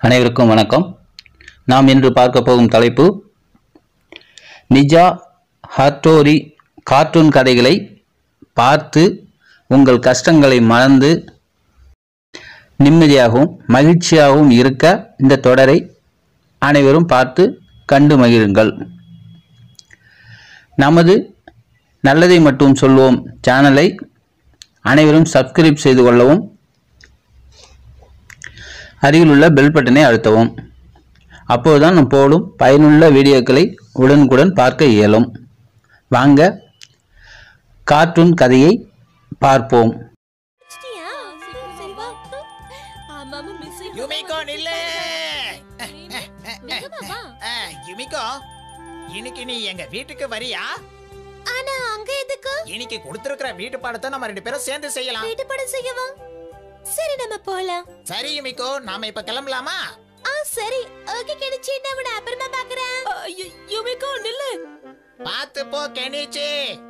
அனைவருக்கும் வணக்கம் நாம் இன்று பார்க்க போகும் தலைப்பு நிஜா ஹாட்டோரி கார்ட்டூன் கதைகளை பார்த்து உங்கள் கஷ்டங்களை மறந்து நிம்மதியாகவும் மகிழ்ச்சியாகவும் இருக்க இந்த தொடரை அனைவரும் பார்த்து கண்டு மகிழுங்கள் நமது நல்லதை மட்டும் சொல்வோம் சேனலை அனைவரும் சப்ஸ்கிரைப் செய்து கொள்ளவும் அருகிலுள்ள பெல் பட்டனை அழுத்தவும் அப்போதுதான் நாம் போடும் பயனுள்ள வீடியோக்களை உடனுக்குடன் பார்க்க இயலும் வாங்க கார்ட்டூன் கதையை பார்ப்போம் முடிச்சிட்டியா? சரி, சரி, வா. ஆமாமா, miss ஆ யுமிகோ நில்லு நிஜமா, வா. அஹ், யுமிகோ இன்னைக்கு நீ எங்க வீட்டுக்கு வரியா ஆனா அங்க எதுக்கு இன்னைக்கு கொடுத்திருக்கிற வீட்டு பாடத்தை நம்ம ரெண்டு பேரும் சேர்ந்து செய்யலாம் வீட்டு படம் செய்யவா சரி நம்ம போலாம் சரி யுமிகோ நாம இப்ப கிளம்பலாமா ஆ சரி ஓகே கிடைச்சி நான் உன்னை அப்புறமா பாக்குறேன் யுமிகோ நில்லு பாத்து போ கெனிச்சி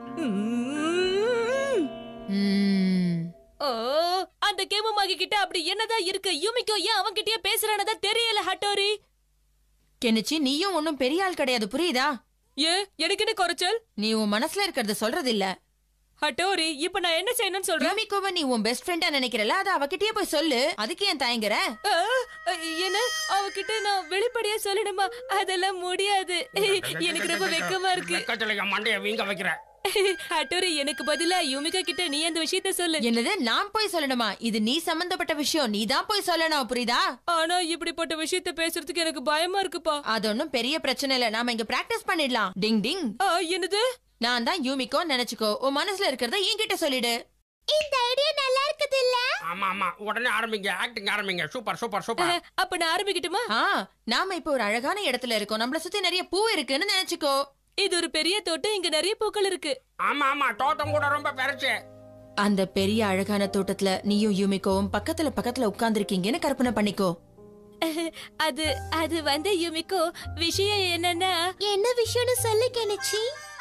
ஓ அந்த கேமு மாகி கிட்ட அப்படி என்னதான் இருக்கு யுமிகோ ஏன் அவன் கிட்டயே பேசுறானதா தெரியல ஹட்டோரி கெனிச்சி நீயும் ஒன்னும் பெரிய ஆள் கிடையாது புரியுதா ஏ எனக்கு என்ன குறைச்சல் நீ உன் மனசுல இருக்கிறத சொல்றது இல்ல ஹட்டோரி இப்ப நான் என்ன செய்யணும்னு சொல்றேன் யூமிகோவை நீ உன் பெஸ்ட் ஃப்ரெண்டா நினைக்கிறல அத அவகிட்டயே போய் சொல்லு அதுக்கு ஏன் தயங்குற ஆ, என்ன அவகிட்ட நான் வெளிப்படையா சொல்லணுமா அதெல்லாம் முடியாது எனக்கு ரொம்ப வெக்கமா இருக்கு வெக்கத்துல மண்டைய வீங்க வைக்கிற ஹட்டோரி எனக்கு பதிலா யுமிகா கிட்ட நீ அந்த விஷயத்த சொல்லு என்னது நான் போய் சொல்லணுமா இது நீ சம்பந்தப்பட்ட விஷயம் நீ தான் போய் சொல்லணும் புரியுதா ஆனா இப்படிப்பட்ட விஷயத்த பேசுறதுக்கு எனக்கு பயமா இருக்குப்பா அது ஒன்னும் பெரிய பிரச்சனை இல்ல நாம இங்க பிராக்டிஸ் பண்ணிடலாம் டிங் டிங் ஆ, என்னது நான் தான் யூமிகோ நினைச்சுக்கோ உன் மனசுல இருக்கிறத என்கிட்ட சொல்லிடு இந்த ஐடியா நல்லா இருக்குது இல்ல ஆமா ஆமா உடனே ஆரம்பிங்க ஆக்டிங் ஆரம்பிங்க சூப்பர் சூப்பர் சூப்பர் அப்ப நான் ஆரம்பிக்கட்டுமா ஆ நாம இப்ப ஒரு அழகான இடத்துல இருக்கோம் நம்மள சுத்தி நிறைய பூ இருக்குன்னு நினைச்சுக்கோ இது ஒரு பெரிய தோட்டம் இங்க நிறைய பூக்கள் இருக்கு ஆமா ஆமா தோட்டம் கூட ரொம்ப பெருசு அந்த பெரிய அழகான தோட்டத்துல நீயும் யூமிகோவும் பக்கத்துல பக்கத்துல உட்கார்ந்திருக்கீங்கன்னு கற்பனை பண்ணிக்கோ அது அது வந்து யுமிகோ விஷயம் என்னன்னா என்ன விஷயம்னு சொல்லு கெனிச்சி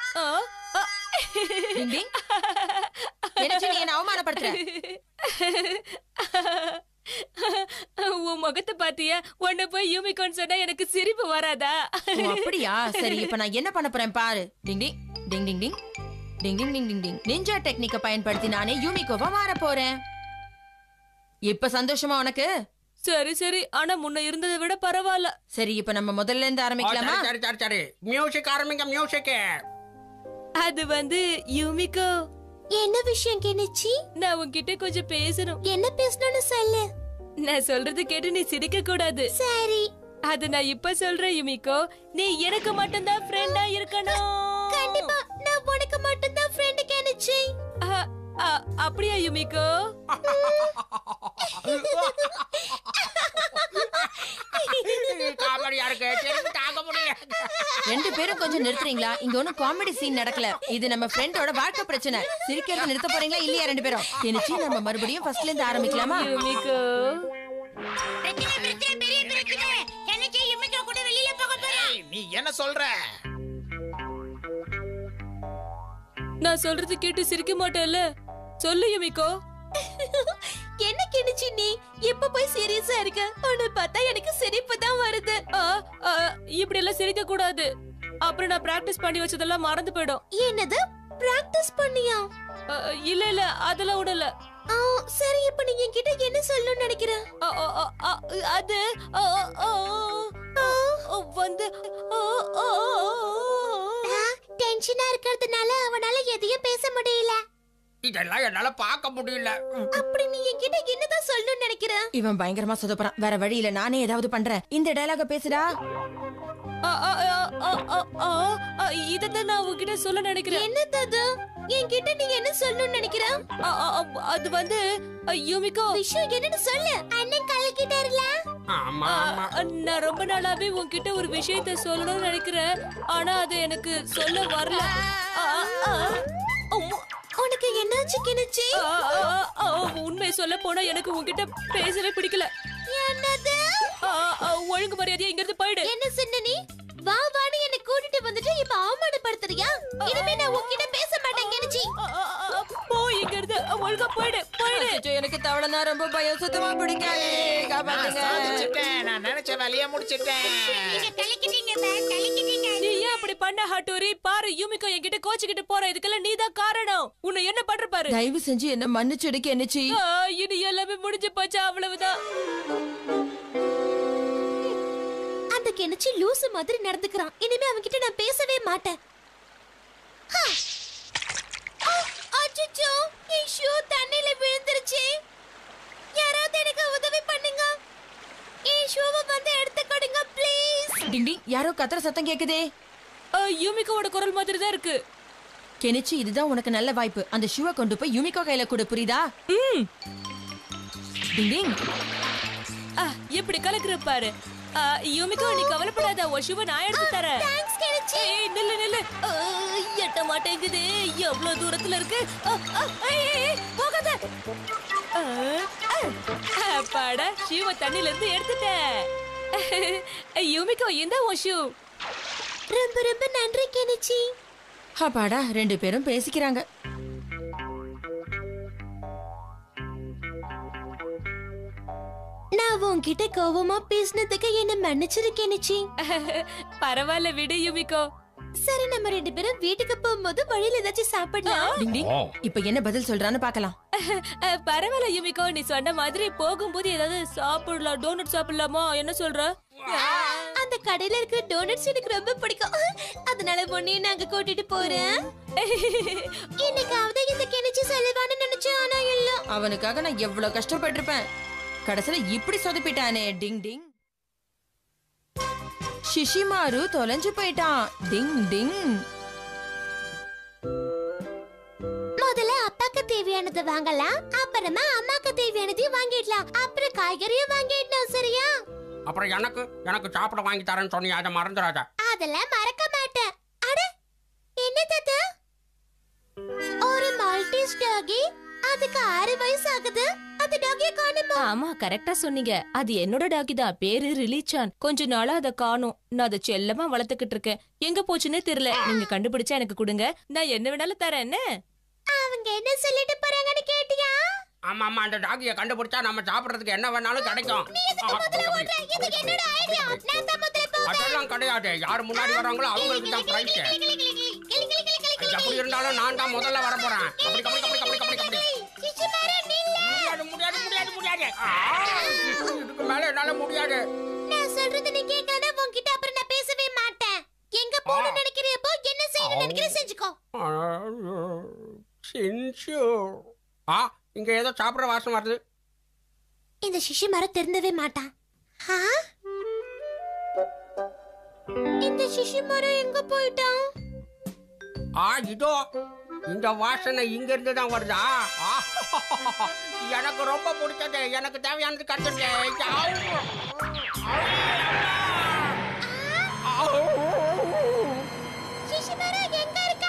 டிங் டிங். கெனிச்சி, நீ என்ன அவமானப்படுத்துற உன் முகத்தை பாத்தியா உன்னை போய் யூமிகோன்னு சொன்னா எனக்கு சிரிப்பு வராதா ஓ, அப்படியா சரி இப்ப நான் என்ன பண்ண போறேன் பாரு டிங் ding ding ding ding ding ding ding ding டிங் நிஞ்சா டெக்னிக்க பயன்படுத்தி நானே யூமிகோவா மாற போறேன் இப்ப சந்தோஷமா உனக்கு சரி சரி ஆனா முன்ன இருந்ததை விட பரவாயில்ல சரி இப்ப நம்ம முதல்ல இருந்து ஓ, ஆரம்பிக்கலாமா சரி சரி சரி சரி மியூசிக் ஆரம்பிங்க மியூசிக் அது வந்து யூமிகோ என்ன விஷயம் கெனிச்சி நான் உன்கிட்ட கொஞ்சம் பேசணும் என்ன பேசணும்னு சொல்லு நான் சொல்றது கேட்டு நீ சிரிக்க கூடாது சரி அது நான் இப்ப சொல்றேன் யுமிகோ நீ எனக்கு மட்டும் தான் ஃப்ரெண்டா இருக்கணும் கண்டிப்பா நான் உனக்கு மட்டும் தான் ஃப்ரெண்ட் கெனிச்சி அப்படியா யுமிகோ காமெடியா இருக்கு திரும்பி தாங்க முடியல ரெண்டு பேரும் கொஞ்சம் நிறுத்துறீங்களா இங்க ஒண்ணும் காமெடி சீன் நடக்கல இது நம்ம ஃப்ரெண்டோட வாழ்க்கை பிரச்சனை சிரிக்கிறத நிறுத்த போறீங்களா இல்லையா ரெண்டு பேரும் கெனிச்சி நம்ம மறுபடியும் ஃபர்ஸ்ட்ல இருந்து ஆரம்பிக்கலாமா யுமிகோ ஏய், நீ என்ன சொல்ற நான் சொல்றது கேட்டு சிரிக்க மாட்டேல்ல சொல்லு யுமிகோ என்ன கிணிச்சு நீ எப்ப போய் சீரியஸா இருக்க உன்னை பார்த்தா எனக்கு சிரிப்பு தான் வருது இப்படி எல்லாம் சிரிக்க கூடாது அப்புறம் நான் பிராக்டிஸ் பண்ணி வச்சதெல்லாம் மறந்து போயிடும் என்னது பிராக்டிஸ் பண்ணியா இல்ல இல்ல அதெல்லாம் விடல சரி இப்ப நீ என்கிட்ட என்ன சொல்லணும்னு நினைக்கிற அது அ, அ, அ, அ, வந்து டென்ஷனா இருக்கிறதுனால அவனால எதையும் பேச முடியல இதெல்லாம் என்னால பார்க்க முடியல அப்படி நீ என்கிட்ட என்னதான் சொல்லணும்னு நினைக்கிற இவன் பயங்கரமா சொதப்புறான் வேற வழி இல்ல நானே ஏதாவது பண்றேன் இந்த டயலாக பேசுடா இததான் நான் உன்கிட்ட சொல்ல நினைக்கிறேன் என்னது அது என்கிட்ட நீ என்ன சொல்லணும்னு நினைக்கிற அது வந்து யூமிகோ விஷயம் என்னன்னு சொல்லு அண்ணன் கலக்கிட்டாருல ஆமா ஆமா நான் ரொம்ப நாளாவே உன்கிட்ட ஒரு விஷயத்த சொல்லணும்னு நினைக்கிறேன் ஆனா அது எனக்கு சொல்ல வரல ஆ, ஆ, அம்மா. உனக்கு என்னாச்சு கிணச்சி உண்மை சொல்ல போனா எனக்கு உன்கிட்ட பேசவே பிடிக்கல என்னது ஒழுங்கு மரியாதையா இங்க இருந்து போயிடு என்ன சொன்ன நீ வா வான்னு என்ன கூட்டிட்டு வந்துட்டு இப்ப அவமானப்படுத்துறியா இனிமே நான் உன்கிட்ட பேச மாட்டேன் கிணச்சி போ இங்க இருந்து ஒழுங்கா போயிடு போயிடு அச்சச்சோ, எனக்கு அவளை ரொம்ப பயம் சுத்தமா பிடிக்காது நான் காப்பாத்துங்க சாதிச்சிட்டேன் நான் நினைச்ச வேலையை முடிச்சிட்டேன் நீ ஏன் அப்படி பண்ண ஹட்டோரி பாரு யூமிகோ என்கிட்ட கோச்சுக்கிட்டு போற இதுக்கெல்லாம் நீதான் காரணம் உன்னை என்ன பண்ற பாரு தயவு செஞ்சு என்ன மன்னிச்சிடுக்கு என்னச்சி ஆ, இனி எல்லாமே முடிஞ்சு போச்சா அவ்வளவுதான் அந்த கெனிச்சி லூசு மாதிரி நடந்துக்கிறான் இனிமே அவன்கிட்ட நான் பேசவே மாட்டேன் ஹா! ஆ, அச்சச்சோ என் ஷூ தண்ணியில விழுந்துருச்சு யாராவது எனக்கு உதவி பண்ணுங்க என் ஷூவை வந்து எடுத்து கொடுங்க ப்ளீஸ் டிங் டிங் யாரோ கத்துற சத்தம் கேக்குதே ஆ, யூமிகோவோட குரல் மாதிரி தான் இருக்கு கெனிச்சி இதுதான் உனக்கு நல்ல வாய்ப்பு அந்த ஷூவை கொண்டு போய் யுமிகோ கையில கொடு புரியுதா டிங் டிங் ஆ, எப்படி கலக்குற பாரு ஆ, யூமிகோ நீ கவலைப்படாத உன் ஷூவை நான் எடுத்து தரேன் தேங்க்ஸ் கெனிச்சி ஏய் நில்லு நில்லு ஆ, எட்ட மாட்டேங்குது எவ்வளவு தூரத்துல இருக்கு ஆ, ஆ, ஏய், ஏய், ஏய், போகாத ஆ, ஆ, அப்பாடா ஷூவை தண்ணில இருந்து எடுத்துட்டேன் யூமிகோ இந்த உன் ஷூ ரொம்ப ரொம்ப நன்றி கெனிச்சி அப்பாடா ரெண்டு பேரும் பேசிக்கிறாங்க நான் உன்கிட்ட கோவமா பேசினதுக்கு என்ன மன்னிச்சிரு கெனிச்சி பரவாயில்ல விடு யூமிகோ சரி நம்ம ரெண்டு பேரும் வீட்டுக்கு போகும்போது வழியில ஏதாச்சும் சாப்பிடலாம் டிங் டிங் இப்ப என்ன பதில் சொல்றான்னு பார்க்கலாம் அஹ், பரவாயில்ல யுமிகோ நீ சொன்ன மாதிரி போகும்போது ஏதாவது சாப்பிடலாம் டோனட் சாப்பிடலாமா என்ன சொல்ற அந்த கடையில இருக்கிற டோனட்ஸ் எனக்கு ரொம்ப பிடிக்கும் அதனால உன்னையும் நாங்க கூட்டிட்டு போறேன் இன்னைக்காவது இந்த கிணச்சி செலவான்னு நினைச்சேன் ஆனா இல்ல அவனுக்காக நான் எவ்வளவு கஷ்டப்பட்டிருப்பேன் கடைசியில இப்படி சொதப்பிட்டானே டிங் டிங் ஷிஷிமாரு தொலைஞ்சு போயிட்டான் டிங் டிங் முதல்ல அப்பாக்கு தேவையானது வாங்கலாம் அப்புறமா அம்மாக்கு தேவையானதையும் வாங்கிடலாம் அப்புறம் காய்கறியும் வாங்கிடணும் சரியா அப்புறம் எனக்கு எனக்கு சாப்பிட வாங்கி தரேன்னு சொன்னீங்க அதை மறந்துடாத அதெல்லாம் மறக்க மாட்டேன் அட என்ன தாத்தா ஒரு மால்டீஸ் டாகி அதுக்கு ஆறு வயசு ஆகுது அந்த டாகிய காணுமா ஆமா கரெக்டா சொன்னீங்க அது என்னோட டாகி தான் பேரு ரிலீச்சான் கொஞ்ச நாளா அதை காணும் நான் அதை செல்லமா வளர்த்துக்கிட்டு இருக்கேன் எங்க போச்சுன்னே தெரியல நீங்க கண்டுபிடிச்சா எனக்கு கொடுங்க நான் என்ன வேணாலும் தரேன் என்ன அவங்க என்ன சொல்லிட்டு போறாங்கன்னு கேட்டியா ஆமா ஆமா அந்த டாகியை கண்டுபிடிச்சா நம்ம சாப்பிடறதுக்கு என்ன வேணாலும் கிடைக்கும் ஆ, அப்படி. இது என்னோட ஐடியா நான் தான் முதல்ல போவேன் அதெல்லாம் கிடையாது யார் முன்னாடி வராங்களோ அவங்களுக்கு தான் பிரைஸ் எப்படி இருந்தாலும் நான் தான் முதல்ல வர போறேன் அப்படி கபடி கபடி கபடி கபடி கபடி முடியாது முடியாது முடியாது முடியாது ஆ, இதுக்கு மேல என்னால முடியாது நான் சொல்றது நீ கேட்காத உன்கிட்ட அப்புறம் நான் பேசவே மாட்டேன் எங்க போகணும்னு நினைக்கிறியப்போ என்ன செய்யணும்னு நினைக்கிற செஞ்சுக்கோ சின்சு ஆ இங்க ஏதோ சாப்பிடுற வாசம் வருது இந்த சிஷி மரம் திருந்தவே மாட்டான் ஆ? இந்த சிஷி மரம் எங்க போயிட்டான் ஆ இதோ இந்த வாசனை இங்க இருந்து தான் வருதா ஆ, எனக்கு ரொம்ப பிடிச்சது எனக்கு தேவையானது கத்துட்டு சிஷி மரம் எங்க இருக்கா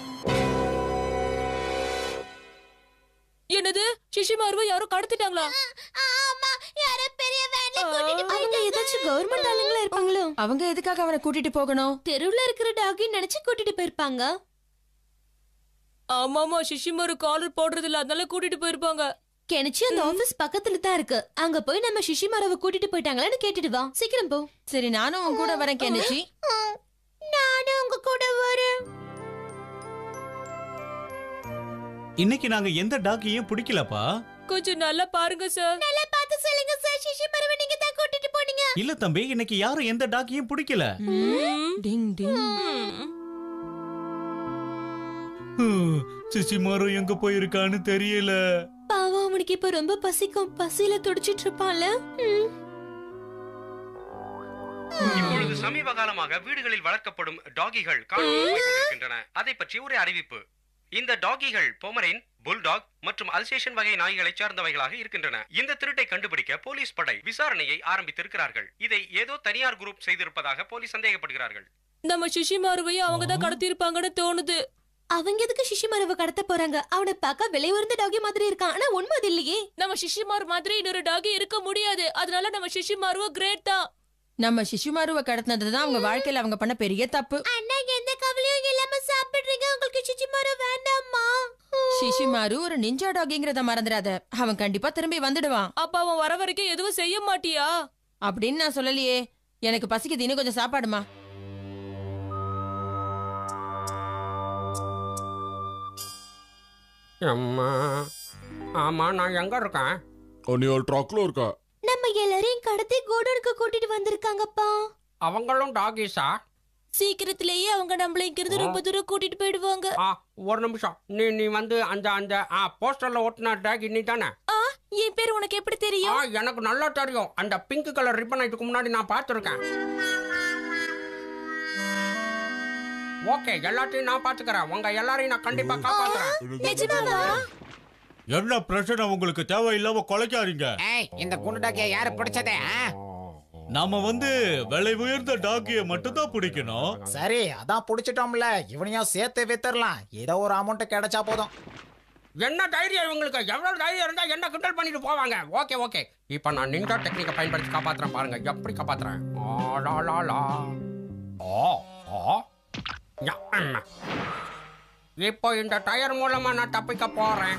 என்னது சிஷிமாருவை யாரும் கடத்திட்டாங்களா ஆமா யாரோ பெரிய வேன்ல கூட்டிட்டு அவங்க ஏதாச்சும் கவர்மெண்ட் ஆளுங்களா இருப்பாங்களோ அவங்க எதுக்காக அவனை கூட்டிட்டு போகணும் தெருவுல இருக்கிற டாகி நினைச்சு கூட்டிட்டு போயிருப்பாங்க ஆமாமா சிஷிமாரு காலர் போடுறது இல்ல அதனால கூட்டிட்டு போயிருப்பாங்க கெனிச்சு அந்த ஆபீஸ் பக்கத்துல தான் இருக்கு அங்க போய் நம்ம சிஷி மரவை கூட்டிட்டு போயிட்டாங்களான்னு கேட்டுட்டு வா சீக்கிரம் போ சரி நானும் உன் கூட வரேன் கெனிச்சி நானும் உங்க கூட வரேன் இன்னைக்கு நாங்க எந்த டாக்கையும் பிடிக்கலப்பா கொஞ்சம் நல்லா பாருங்க சார் நல்லா பார்த்து சொல்லுங்க சார் சிஷி மரவை நீங்க தான் கூட்டிட்டு போனீங்க இல்ல தம்பி இன்னைக்கு யாரும் எந்த டாக்கையும் பிடிக்கல டிங் டிங் ஹம், சிசிமாரும் எங்க போயிருக்கான்னு தெரியல பாவம் அவனுக்கு இப்ப ரொம்ப பசிக்கும் பசியில துடிச்சிட்டு இருப்பான்ல ம். இப்பொழுது சமீப காலமாக வீடுகளில் வளர்க்கப்படும் டாகிகள் காணாமல் போய்க் கொண்டிருக்கின்றன அதை பற்றி ஒரு அறிவிப்பு இந்த டாகிகள் பொமரின் புல்டாக் மற்றும் அல்சேஷன் வகை நாய்களைச் சார்ந்தவைகளாக இருக்கின்றன இந்த திருட்டை கண்டுபிடிக்க போலீஸ் படை விசாரணையை ஆரம்பித்திருக்கிறார்கள் இதை ஏதோ தனியார் குரூப் செய்திருப்பதாக போலீஸ் சந்தேகப்படுகிறார்கள் நம்ம சிஷிமாருவையும் அவங்க தான் கடத்திருப்பாங்கன்னு தோணுது அவங்க எதுக்கு சிஷி மரவை கடத்த போறாங்க அவனை பார்க்க விலை உயர்ந்த டாகி மாதிரி இருக்கான் ஆனா உண்மை அது இல்லையே நம்ம சிஷிமார் மாதிரி இன்னொரு டாகி இருக்க முடியாது அதனால நம்ம சிஷிமாருவும் கிரேட் தான் நம்ம சிசுமாருவை கடத்தினது தான் அவங்க வாழ்க்கையில அவங்க பண்ண பெரிய தப்பு அண்ணா எந்த கவலையும் இல்லாம சாப்பிடுறீங்க உங்களுக்கு சிச்சி மரம் வேண்டாமா சிஷிமாரு ஒரு நிஞ்சா டாகிங்கிறத மறந்துடாத அவன் கண்டிப்பா திரும்பி வந்துடுவான் அப்ப அவன் வர வரைக்கும் எதுவும் செய்ய மாட்டியா அப்படின்னு நான் சொல்லலையே எனக்கு பசிக்குது இன்னும் கொஞ்சம் சாப்பாடுமா அம்மா ஆமா நான் எங்க இருக்கேன் நீ ஒரு ட்ரக்ல இருக்க நம்ம எல்லாரையும் கடத்தி கோடனுக்கு கூட்டிட்டு வந்திருக்காங்கப்பா அவங்களும் டாகிஸா சீக்கிரத்திலேயே அவங்க நம்மள இங்க இருந்து ரொம்ப தூரம் கூட்டிட்டு போயிடுவாங்க ஆ ஒரு நிமிஷம் நீ நீ வந்து அந்த அந்த ஆ போஸ்டர்ல ஓட்டுன டாகி நீ தானே ஆ என் பேர் உனக்கு எப்படி ஆ தெரியும் எனக்கு நல்லா தெரியும் அந்த பிங்க் கலர் ரிப்பன் இதுக்கு முன்னாடி நான் பார்த்துருக்கேன் ஓகே எல்லாத்தையும் நான் பாத்துக்கிறேன் உங்க எல்லாரையும் நான் கண்டிப்பா காப்பாத்துறேன் நிஜமாவா என்ன பிரச்சனை உங்களுக்கு தேவையில்லாம கொலைக்காதீங்க ஏய் இந்த குண்டு டாக்கிய யாரு பிடிச்சதே ஆ? நாம வந்து விலை உயர்ந்த டாக்கிய மட்டும் தான் பிடிக்கணும் சரி அதான் பிடிச்சிட்டோம்ல இவனையும் சேர்த்து வித்துறலாம் ஏதோ ஒரு அமௌண்ட் கிடைச்சா போதும் என்ன தைரியம் இவங்களுக்கு எவ்வளவு தைரியம் இருந்தா என்ன கிண்டல் பண்ணிட்டு போவாங்க ஓகே ஓகே இப்போ நான் நிஞ்சா டெக்னிக்கை பயன்படுத்தி காப்பாத்துறேன் பாருங்க எப்படி காப்பாத்துறேன் ஆ, லா, லா, லா. ஆ, ஆ. யா, அம்மா. இப்போ இந்த டயர் மூலமா நான் தப்பிக்க போறேன்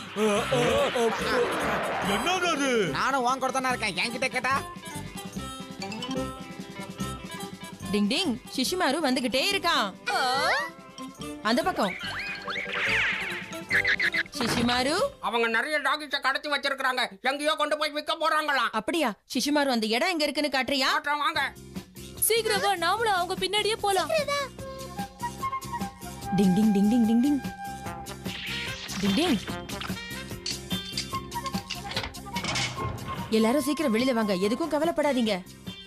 என்னது அது நானும் வாங்க கொடுத்தானே இருக்கேன் என்கிட்ட கேட்டா டிங் டிங் சிஷிமாரு வந்துகிட்டே இருக்கான் அந்த பக்கம் சிஷிமாரு அவங்க நிறைய டாகிஸை கடத்தி வச்சிருக்காங்க எங்கேயோ கொண்டு போய் விற்க போறாங்களாம் அப்படியா சிஷிமாரு அந்த இடம் எங்க இருக்குன்னு காட்டுறியா காட்டுறேன் வாங்க சீக்கிரம் வா நாமளும் அவங்க பின்னாடியே போலாம் டிங் ding ding ding ding ding ding டிங் எல்லாரும் சீக்கிரம் வெளியில வாங்க எதுக்கும் கவலைப்படாதீங்க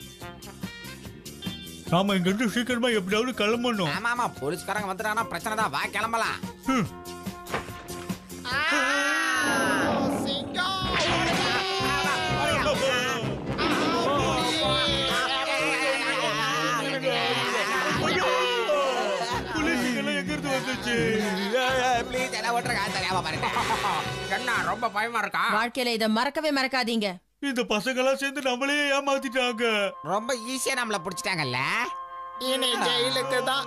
நாம இங்க இருந்து சீக்கிரமா எப்படியாவது கிளம்பணும் ஆமா ஆமா போலீஸ்காரங்க வந்துட்டாங்கன்னா பிரச்சனை தான் வா கிளம்பலாம் ஹம். புலிசுங்கெல்லாம் எங்க இருந்து வந்துச்சு ப்ளீஸ் என்ன ஓட்டுறா தெரியாம பாருங்க என்ன ரொம்ப பயமா இருக்கா வாழ்க்கையில இத மறக்கவே மறக்காதீங்க இந்த பசங்கெல்லாம் சேர்ந்து நம்மளே ஏமாத்திட்டாங்க ரொம்ப ஈஸியா நம்மள பிடிச்சிட்டாங்கல்ல இனி ஜெயிலுக்கு தான்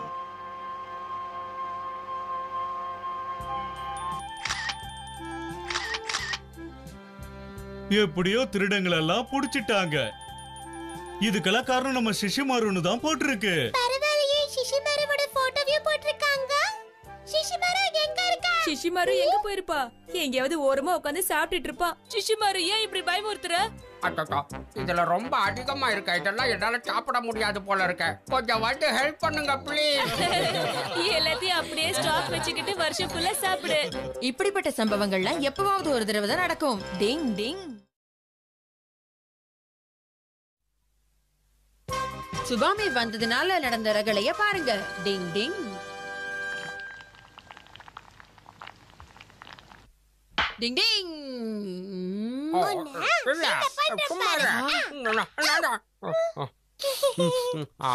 எப்படியோ திருடங்களெல்லாம் புடிச்சிட்டாங்க இதுக்கெல்லாம் காரணம் நம்ம சிஷிமாருன்னு தான் போட்டிருக்கு பரவாயில்லையே சிஷிமாரோட போட்டோவையும் போட்டிருக்காங்க சிஷிமாரோ எங்க இருக்கா சிஷிமாரு எங்க போயிருப்பா எங்கேயாவது ஓரமா உட்காந்து சாப்பிட்டுட்டு இருப்பா சிஷிமாரு ஏன் இப்படி பயமுறுத்துற அச்சோ இதுல ரொம்ப அதிகமா இருக்க இதெல்லாம் என்னால சாப்பிட முடியாது போல இருக்க கொஞ்சம் வந்து ஹெல்ப் பண்ணுங்க ப்ளீஸ் எல்லாத்தையும் அப்படியே ஸ்டாக் வச்சுக்கிட்டு வருஷம் ஃபுல்லா சாப்பிடு இப்படிப்பட்ட சம்பவங்கள்லாம் எப்பவாவது ஒரு தடவை தான் நடக்கும் டிங் டிங் சுபாமி வந்ததுனால நடந்த ரகளைய பாருங்க டிங் டிங் டிங் டிங் இல்ல சும்மா இரு. நா, நா, நா, நா. ஆ.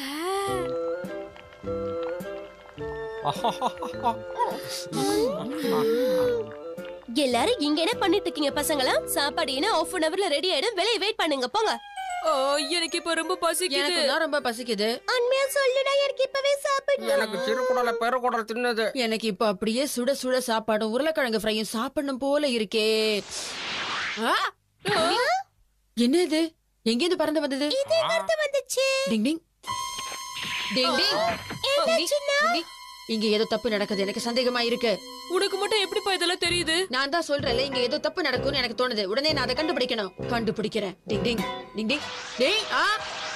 எல்லாரும் இங்க என்ன பண்ணிட்டு இருக்கீங்க பசங்களா சாப்பாடு என்ன ஆஃப் அன் அவர்ல ரெடி ஆயிடும் வெளியே வெயிட் பண்ணுங்க போங்க ஓ எனக்கு இப்ப ரொம்ப பசிக்குது எனக்கு தான் ரொம்ப பசிக்குது உண்மையா சொல்லுடா எனக்கு இப்பவே சாப்பிடணும் எனக்கு சிறுகுடல பெருகுடல் தின்னது எனக்கு இப்ப அப்படியே சுட சுட சாப்பாடும் உருளைக்கிழங்கு ஃப்ரையும் சாப்பிடணும் போல இருக்கே ஆ! என்ன இது எங்கேருந்து பறந்து வந்தது இது வந்துச்சு டிங் டிங் டிங் டிங் என்னாச்சுன்னா? டிங், டிங். இங்க ஏதோ தப்பு நடக்குது எனக்கு சந்தேகமா இருக்கு உனக்கு மட்டும் எப்படிப்பா இதெல்லாம் தெரியுது நான் தான் சொல்றேன்ல இங்க ஏதோ தப்பு நடக்கும்னு எனக்கு தோணுது உடனே நான் அதை கண்டுபிடிக்கணும் கண்டுபிடிக்கிறேன் டிங் டிங் டிங் டிங் டேய் ஆ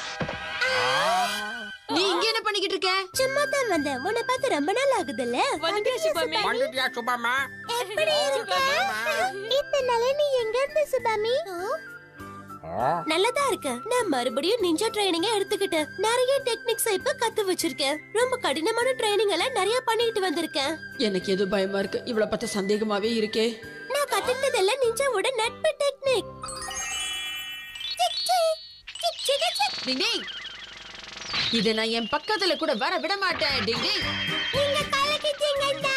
நீ இங்க என்ன பண்ணிக்கிட்டு இருக்க சும்மா தான் வந்தேன் உன்னை பார்த்து ரொம்ப நாள் ஆகுதுல்ல வந்துட்டியா சுபாமி வந்துட்டியா சுபாமா எப்படி இருக்க இத்தனை நாளா நீ எங்க இருந்த சுபாமி நல்லதா இருக்கு நான் மறுபடியும் நிஞ்சா ட்ரைனிங்க எடுத்துக்கிட்டேன் நிறைய டெக்னிக்ஸ் இப்ப கத்து வச்சிருக்கேன் ரொம்ப கடினமான ட்ரைனிங் எல்லாம் நிறைய பண்ணிட்டு வந்திருக்கேன் எனக்கு எது பயமா இருக்கு இவ்வளவு பார்த்து சந்தேகமாவே இருக்கே நான் கத்துக்கிட்டதெல்லாம் நிஞ்சாவோட நட்பு டெக்னிக் டிங் டிங் இத நான் என் பக்கத்துல கூட வர விட மாட்டேன் டிங் டிங் நீங்க கலக்கிட்டீங்கடா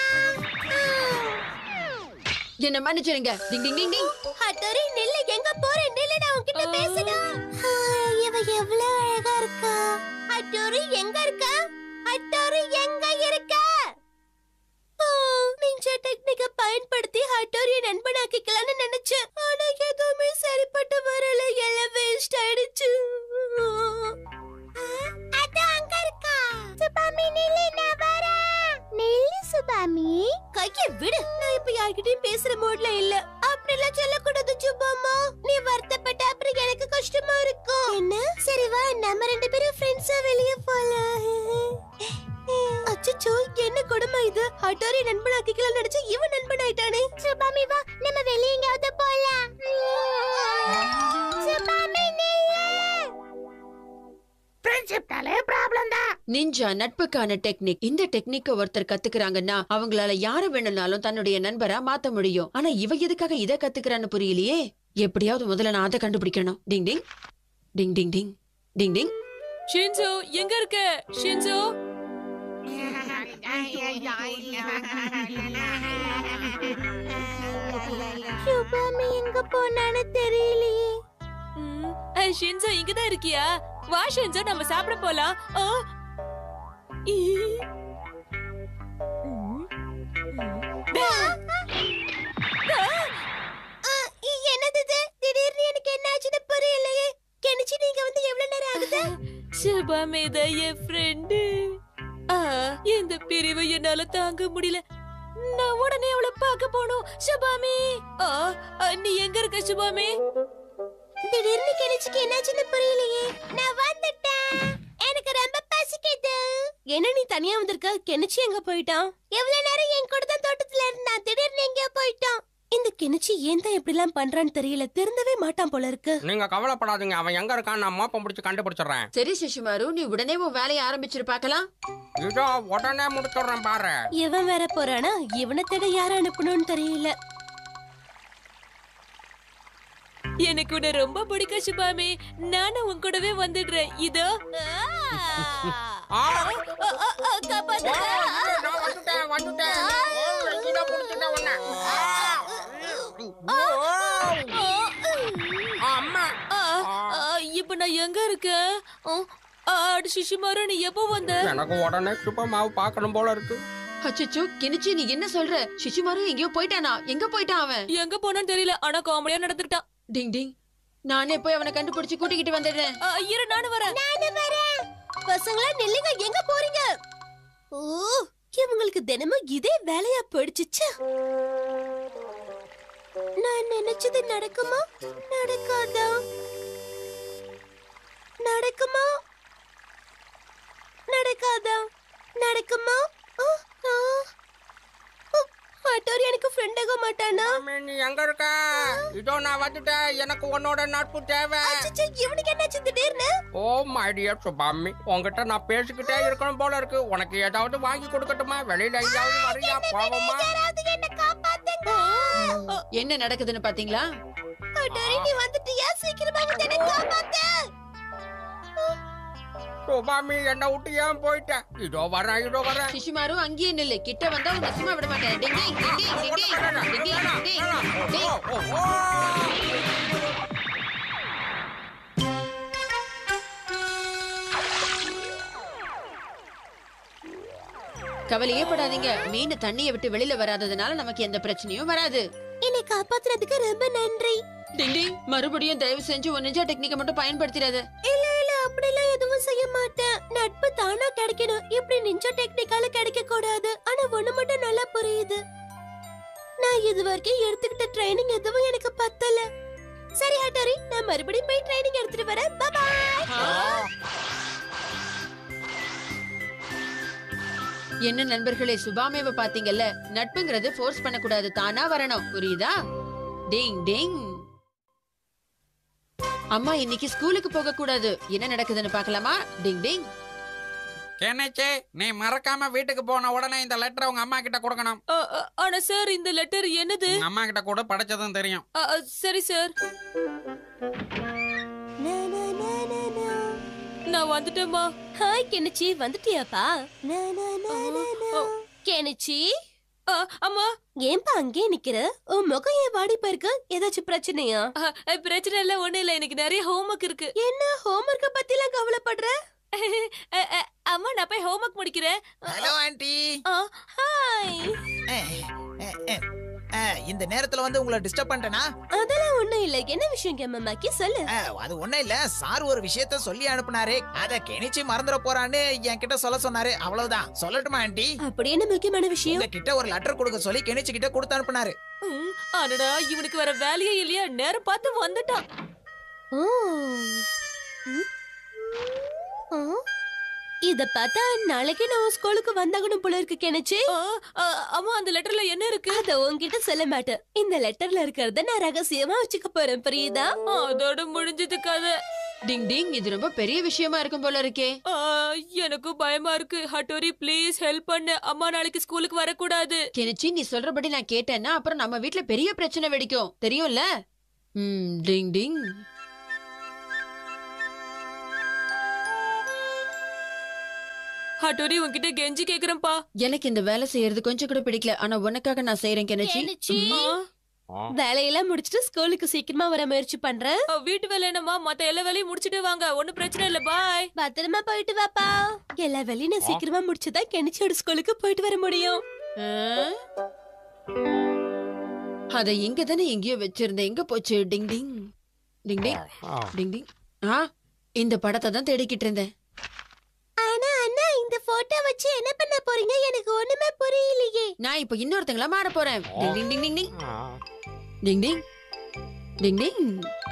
என்ன மன்னிச்சிருங்க டிங் டிங் டிங் டிங் ஹட்டோரி நில்ல எங்க போற நில்ல நான் உன்கிட்ட பேசணும் ஆ, இவ எவ்வளவு அழகா இருக்கா ஹட்டோரி எங்க இருக்கா ஹட்டோரி எங்க இருக்கா நிஞ்சா டெக்னிக்க பயன் விடு நான் இப்ப யார்கிட்டயும் பேசுற மூட்ல இல்ல அப்படி எல்லாம் சொல்லக்கூடாது சுப்பாமா நீ வருத்தப்பட்ட அப்புறம் எனக்கு கஷ்டமா இருக்கும் என்ன சரி வா நம்ம ரெண்டு பேரும் ஃப்ரெண்ட்ஸா வெளிய போலாம் அச்சச்சோ என்ன கொடுமை இது ஹட்டாரி நண்பன் ஆக்கிக்கலாம் நடிச்சு இவன் நண்பன் ஆயிட்டானே சுபாமி வா நம்ம வெளிய எங்கயாவது போலாம் சுபாமி நிஞ்சா நட்புக்கான டெக்னிக் இந்த டெக்னிக்க ஒருத்தர் கத்துக்கிறாங்கன்னா அவங்களால யார வேணும்னாலும் தன்னுடைய நண்பரா மாத்த முடியும் ஆனா இவ எதுக்காக இத கத்துக்கிறான்னு புரியலையே எப்படியாவது முதல்ல நான் அதை கண்டுபிடிக்கணும் டிங் ding ding ding ding ding டிங் ஷின்சோ எங்க இருக்க ஷின்சோ சுபாமி எங்க போனான்னு தெரியலையே ம், அஹ், ஷின்சோ இங்கதான் இருக்கியா வா ஷின்சோ நம்ம சாப்பிட போலாம் ஆ. ஈ. ம், ம். ஆ, இ- என்னது இது திடீர்னு எனக்கு என்ன ஆச்சுன்னு புரியலையே கெனிச்சி நீங்க வந்து எவ்வளவு நேரம் ஆகுது சுபாமேதா என் ஃப்ரெண்டு இந்த பிரிவு என்னால தாங்க முடியல நான் உடனே அவளை பார்க்க போனோம் சுபாமி ஆ, ஆ, நீ எங்க இருக்க சுபாமி திடீர்னு கெனிச்சிக்கு என்னாச்சுன்னு புரியலையே நான் வந்துட்டேன் எனக்கு ரொம்ப பசிக்குது என்ன நீ தனியா வந்திருக்க கெனிச்சி எங்க போயிட்டான் எவ்வளவு நேரம் என் கூட தான் தோட்டத்துல இருந்தா திடீர்னு எங்கேயோ போயிட்டான் இந்த கெனிச்சி ஏன் தான் இப்படி எல்லாம் பண்றான்னு தெரியல திருந்தவே மாட்டான் போல இருக்கு நீங்க கவலைப்படாதீங்க அவன் எங்க இருக்கான் நான் மோப்பம் பிடிச்சு கண்டுபிடிச்சிடுறேன் சரி சிசுமாரு நீ உடனே உன் வேலையை ஆரம்பிச்சிரு பார்க்கலாம் இதோ உடனே முடிச்சிடுறேன் பாரு இவன் வேற போறானா இவனை தேட யார அனுப்பணும்னு தெரியல எனக்கு உன்னை ரொம்ப பிடிக்கும் சுபாமி நானும் உன் கூடவே வந்துடுறேன் இதோ ஆ, காப்பாத்து ஓ, நான் வந்துட்டேன் வந்துட்டேன் ஓ, இதோ முடிச்சிட்டேன் உன்னை. ஆ. ஓ. ஆ, அம்மா ஆ, ஆ, இப்ப நான் எங்க இருக்கேன் ஆ, ஆடு சிஷிமாரு நீ எப்போ வந்த எனக்கு உடனே சுப்ப மாவு பார்க்கணும் போல இருக்கு அச்சச்சோ கிணிச்சி நீ என்ன சொல்ற சிசுமாரு எங்கேயோ போயிட்டானா எங்க போயிட்டான் அவன் எங்க போனான்னு தெரியல ஆனா காமெடியா நடந்துக்கிட்டான் டிங் டிங் நானே போய் அவனை கண்டுபிடிச்சு கூட்டிக்கிட்டு வந்துடுறேன் ஆ, இரு நானும் வரேன் நானும் வரேன் பசங்களா நில்லுங்க எங்க போறீங்க ஓ இவங்களுக்கு தினமும் இதே வேலையா போயிடுச்சு நான் நினைச்சது நடக்குமா நடக்காதா நடக்குமா நடக்காதா நடக்குமா ஆ, ஆ. ஓ, ஆட்டோர் எனக்கு ஃப்ரெண்டாக மாட்டானா மாமி, நீ எங்க இருக்க இதோ நான் வந்துட்டேன் எனக்கு உன்னோட நட்பு தேவை அச்சச்சோ, இவனுக்கு என்னாச்சு திடீர்னு ஓ மை டியர் சுபாமி உன்கிட்ட நான் பேசிக்கிட்டே இருக்கணும் போல இருக்கு உனக்கு ஏதாவது வாங்கி கொடுக்கட்டுமா வெளியில எங்கேயாவது வரியா போவோமா யாராவது என்ன காப்பாத்துங்க என்ன நடக்குதுன்னு பாத்தீங்களா ஆட்டோரி நீ வந்துட்டியா சீக்கிரமா வந்து என்ன காப்பாத்து சுபாமி என்ன விட்டு ஏன் போயிட்ட இதோ வரேன் இதோ வரேன் சிசுமாரு அங்கேயே நில்லு கிட்ட வந்தா உன்னை சும்மா விட மாட்டேன் டிங் ding ding ding ding ding ding ding ding டிங் கவலையே படாதீங்க மீன் தண்ணியை விட்டு வெளியில வராததுனால நமக்கு எந்த பிரச்சனையும் வராது என்னை காப்பாத்துறதுக்கு ரொம்ப நன்றி டிங் டிங் மறுபடியும் தயவு செஞ்சு உன் நிஞ்சா டெக்னிக்கை மட்டும் பயன்படுத்திடாத இல்ல இல்ல அப்படிலாம் எதுவும் செய்ய மாட்டேன் நட்பு தானா கிடைக்கணும் இப்படி நிஞ்சா டெக்னிக்கால கிடைக்க கூடாது ஆனா ஒண்ணு மட்டும் நல்லா புரியுது நான் இது வரைக்கும் எடுத்துக்கிட்ட ட்ரைனிங் எதுவும் எனக்கு பத்தல சரி ஹட்டாரி நான் மறுபடியும் போய் ட்ரைனிங் எடுத்துட்டு வரேன் பாய் என்ன நண்பர்களே சுபாமேவ பாத்தீங்கல்ல நட்புங்கிறது ஃபோர்ஸ் பண்ணக்கூடாது தானா வரணும் புரியுதா டிங் டிங் அம்மா இன்னைக்கு ஸ்கூலுக்கு போக கூடாது என்ன நடக்குதுன்னு பார்க்கலாமா டிங் டிங் என்னச்சே நீ மறக்காம வீட்டுக்கு போன உடனே இந்த லெட்டரை உங்க அம்மா கிட்ட கொடுக்கணும் ஆ, ஆ, ஆனா சார் இந்த லெட்டர் என்னது உங்க அம்மா கிட்ட கூட படிச்சதும் தெரியும் ஆ, ஆ, சரி சார் நான் வந்துட்டேம்மா ஹாய் கெனிச்சி வந்துட்டியாப்பா கெனிச்சி ஆ, அம்மா ஏன்பா அங்கே நிக்கிற உன் முகம் ஏன் வாடி போயிருக்கு ஏதாச்சும் பிரச்சனையா ஆ, ஆ, பிரச்சனை இல்ல ஒண்ணு இல்ல எனக்கு நிறைய ஹோம்ஒர்க் இருக்கு என்ன ஹோம்ஒர்க்க பத்தி எல்லாம் கவலைப்படுற ஆ, ஆ, அம்மா நான் போய் ஹோம்ஒர்க் முடிக்கிறேன் ஹலோ ஆண்டி ஆ, ஹாய் இந்த நேரத்துல வந்து உங்களை டிஸ்டர்ப் பண்ணிட்டேனா அதெல்லாம் ஒண்ணு ஒண்ணும் இல்ல என்ன விஷயம் கெம்மமாக்கி சொல்லு ஆ, அது ஒண்ணும் இல்ல சார் ஒரு விஷயத்த சொல்லி அனுப்புனாரு அத கெனிச்சு மறந்துட போறான்னு என்கிட்ட சொல்ல சொன்னாரு அவ்வளவுதான் சொல்லட்டுமா ஆண்டி அப்படி என்ன முக்கியமான விஷயம் உங்க கிட்ட ஒரு லெட்டர் கொடுக்க சொல்லி கெனிச்சு கிட்ட கொடுத்து அனுப்புனாரு ம், அடடா இவனுக்கு வர வேலையே இல்லையா நேரம் பார்த்து வந்துட்டான் ஓ. ம். ஆ? இத பார்த்தா நாளைக்கு நான் ஸ்கூலுக்கு வந்தாகணும் போல இருக்கு கெனச்சு ஆ, ஆ, அம்மா அந்த லெட்டர்ல என்ன இருக்கு அத உன்கிட்ட சொல்ல மாட்டேன் இந்த லெட்டர்ல இருக்கிறத நான் ரகசியமா வச்சுக்க போறேன் புரியுதா அதோட முடிஞ்சது கதை டிங் டிங் இது ரொம்ப பெரிய விஷயமா இருக்கும் போல இருக்கே ஆ, எனக்கும் பயமா இருக்கு ஹட்டோரி ப்ளீஸ் ஹெல்ப் பண்ணு அம்மா நாளைக்கு ஸ்கூலுக்கு வரக்கூடாது கெனிச்சி நீ சொல்றபடி நான் கேட்டேன்னா அப்புறம் நம்ம வீட்ல பெரிய பிரச்சனை வெடிக்கும் தெரியும்ல ம் டிங் டிங் ஹட்டோரி உன்கிட்ட கெஞ்சி கேக்குறேன்ப்பா எனக்கு இந்த வேலை செய்யறது கொஞ்சம் கூட பிடிக்கல ஆனா உனக்காக நான் செய்யறேன் கெனிச்சி கெனிச்சி ஆ, வேலையெல்லாம் முடிச்சிட்டு ஸ்கூலுக்கு சீக்கிரமா வர முயற்சி பண்றேன் ஆ, வீட்டு வேலை என்னம்மா மத்த எல்லா வேலையும் முடிச்சிட்டு வாங்க ஒண்ணும் பிரச்சனை இல்ல பாய் பத்திரமா போயிட்டு வாப்பா எல்லா வேலையும் நான் சீக்கிரமா முடிச்சுதான் கெனிச்சியோட ஸ்கூலுக்கு போயிட்டு வர முடியும் அத இங்க தானே எங்கேயோ வச்சிருந்தேன் எங்க போச்சு டிங் டிங் டிங் டிங் டிங் டிங் ஆ இந்த படத்தை தான் தேடிக்கிட்டு இருந்தேன் ஆனா அண்ணா இந்த போட்டோ வச்சு என்ன பண்ண போறீங்க எனக்கு ஒண்ணுமே புரியலையே நான் இப்ப இன்னொருத்தங்களா மாற போறேன் டிங் ding ding ding ding ding ding ding டிங்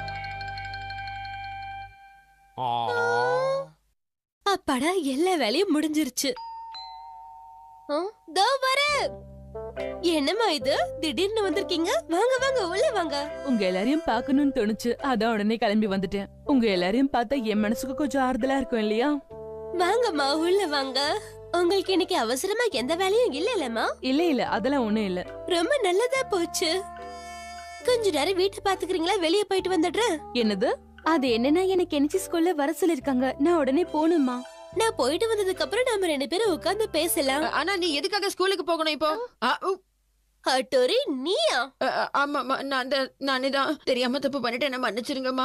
அப்பாடா எல்லா வேலையும் முடிஞ்சிருச்சு ஆ, தோ வர என்னம்மா இது திடீர்னு வந்திருக்கீங்க வாங்க வாங்க உள்ள வாங்க உங்க எல்லாரையும் பார்க்கணும்னு தோணுச்சு அதான் உடனே கிளம்பி வந்துட்டேன் உங்க எல்லாரையும் பார்த்தா என் மனசுக்கு கொஞ்சம் ஆறுதலா இருக்கும் இல்லையா வாங்கம்மா உள்ள வாங்க உங்களுக்கு இன்னைக்கு அவசரமா எந்த வேலையும் இல்ல இல்லம்மா இல்ல இல்ல அதெல்லாம் ஒண்ணும் இல்ல ரொம்ப நல்லதா போச்சு கொஞ்ச நேரம் வீட்டை பாத்துக்கிறீங்களா வெளிய போயிட்டு வந்துடுறேன் என்னது அது என்னன்னா எனக்கு எனச்சி ஸ்கூல்ல வர சொல்லிருக்காங்க நான் உடனே போகணுமா நான் போயிட்டு வந்ததுக்கு அப்புறம் நாம ரெண்டு பேரும் உட்கார்ந்து பேசலாம் ஆனா நீ எதுக்காக ஸ்கூலுக்கு போகணும் இப்போ ஆ, உ, ஹட்டோரி நீயா அ, அ, ஆமாம்மா நான் தான் நானே தான் தெரியாம தப்பு பண்ணிட்டேன் என்ன மன்னிச்சிருங்கம்மா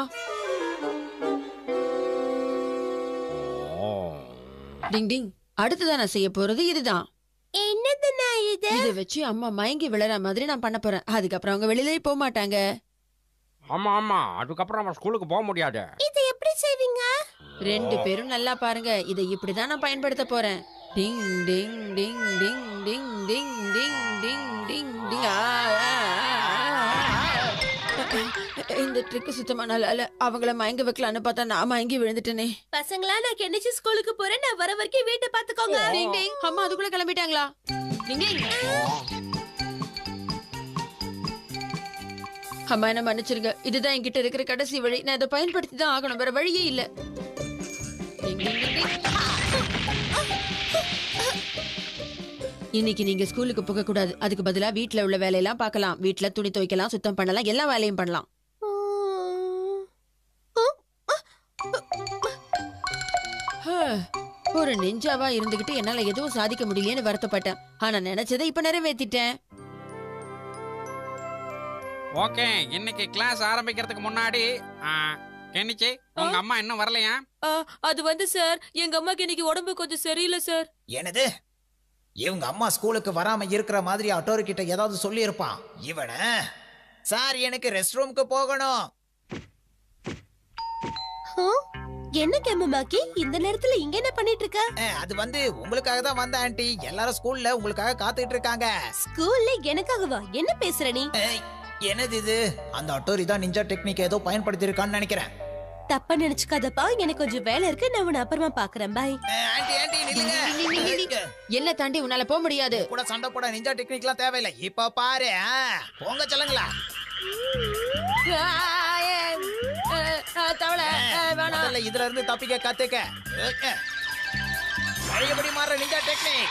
டிங் டிங் அடுத்ததான் நான் செய்ய போறது இதுதான் என்னது நான் இது இதை வச்சு அம்மா மயங்கி விழற மாதிரி நான் பண்ண போறேன் அதுக்கப்புறம் அவங்க வெளியிலே போக மாட்டாங்க ஆமா ஆமா அதுக்கப்புறம் நம்ம ஸ்கூலுக்கு போக முடியாது இது எப்படி செய்வீங்க ரெண்டு பேரும் நல்லா பாருங்க இதை இப்படிதான் நான் பயன்படுத்த போறேன் டிங் ding ding ding ding ding ding ding ding டிங் ஆ, ஆ, ஆ, ஆ. இந்த ட்ரிக் சுத்தமா நல்லா இல்ல அவங்கள மயங்க வைக்கலான்னு பார்த்தா நான் மயங்கி விழுந்துட்டேனே பசங்களா நான் கெனிச்சு ஸ்கூலுக்கு போறேன் நான் வர வரைக்கும் வீட்டை பாத்துக்கோங்க டிங் டிங் அம்மா அதுக்குள்ள கிளம்பிட்டாங்களா டிங் டிங் அம்மா என்ன மன்னிச்சிருங்க இதுதான் என்கிட்ட இருக்கிற கடைசி வழி நான் இதை பயன்படுத்தி தான் ஆகணும் வேற வழியே இல்ல டிங் டிங் டிங் டிங். இன்னைக்கு நீங்க ஸ்கூலுக்கு போக கூடாது அதுக்கு பதிலா வீட்ல உள்ள வேலையெல்லாம் பார்க்கலாம் வீட்ல துணி துவைக்கலாம் சுத்தம் பண்ணலாம் எல்லா வேலையும் பண்ணலாம் ஹ, ஒரு நெஞ்சாவா இருந்துகிட்டு என்னால எதுவும் சாதிக்க முடியலையேன்னு வருத்தப்பட்டேன் ஆனா நினைச்சதை இப்ப நிறைவேத்திட்டேன் ஓகே இன்னைக்கு கிளாஸ் ஆரம்பிக்கிறதுக்கு முன்னாடி ஆ, கெனிச்சி உங்க அம்மா இன்னும் வரலையா ஆ, அது வந்து சார் எங்க அம்மாக்கு இன்னைக்கு உடம்பு கொஞ்சம் சரியில்லை சார் என்னது இவங்க அம்மா ஸ்கூலுக்கு வராம இருக்கிற மாதிரி அட்டோரு கிட்ட ஏதாவது சொல்லி இருப்பான் இவன சார் எனக்கு ரெஸ்ட் ரூமுக்கு போகணும் ஆ? என்ன கெம்மமாக்கி இந்த நேரத்துல இங்க என்ன பண்ணிட்டு இருக்க அஹ், அது வந்து உங்களுக்காக தான் வந்த ஆண்டி எல்லாரும் ஸ்கூல்ல உங்களுக்காக காத்துக்கிட்டு இருக்காங்க ஸ்கூல்ல எனக்காகவா என்ன பேசுற நீ ஏய், என்னது இது அந்த அட்டோரி தான் நிஞ்சா டெக்னிக் ஏதோ பயன்படுத்தி இருக்கான்னு நினைக்கிறேன் தப்பா நினைச்சுக்காதப்பா எனக்கு கொஞ்சம் வேலை இருக்கு நான் உன்னை அப்புறமா பாக்குறேன் பாய் அஹ், ஆண்டி ஆண்டி நில்லுங்க என்ன தாண்டி உன்னால போக முடியாது கூட சண்டை போட நிஞ்சா டெக்னிக்லாம் தேவையில்லை இப்ப பாரு ஆ, போங்க சொல்லுங்களா தவளை வேணாம் முதல்ல இதுல இருந்து தப்பிக்க கத்துக்க அஹ், பழையபடி மாற நிஞ்சா டெக்னிக்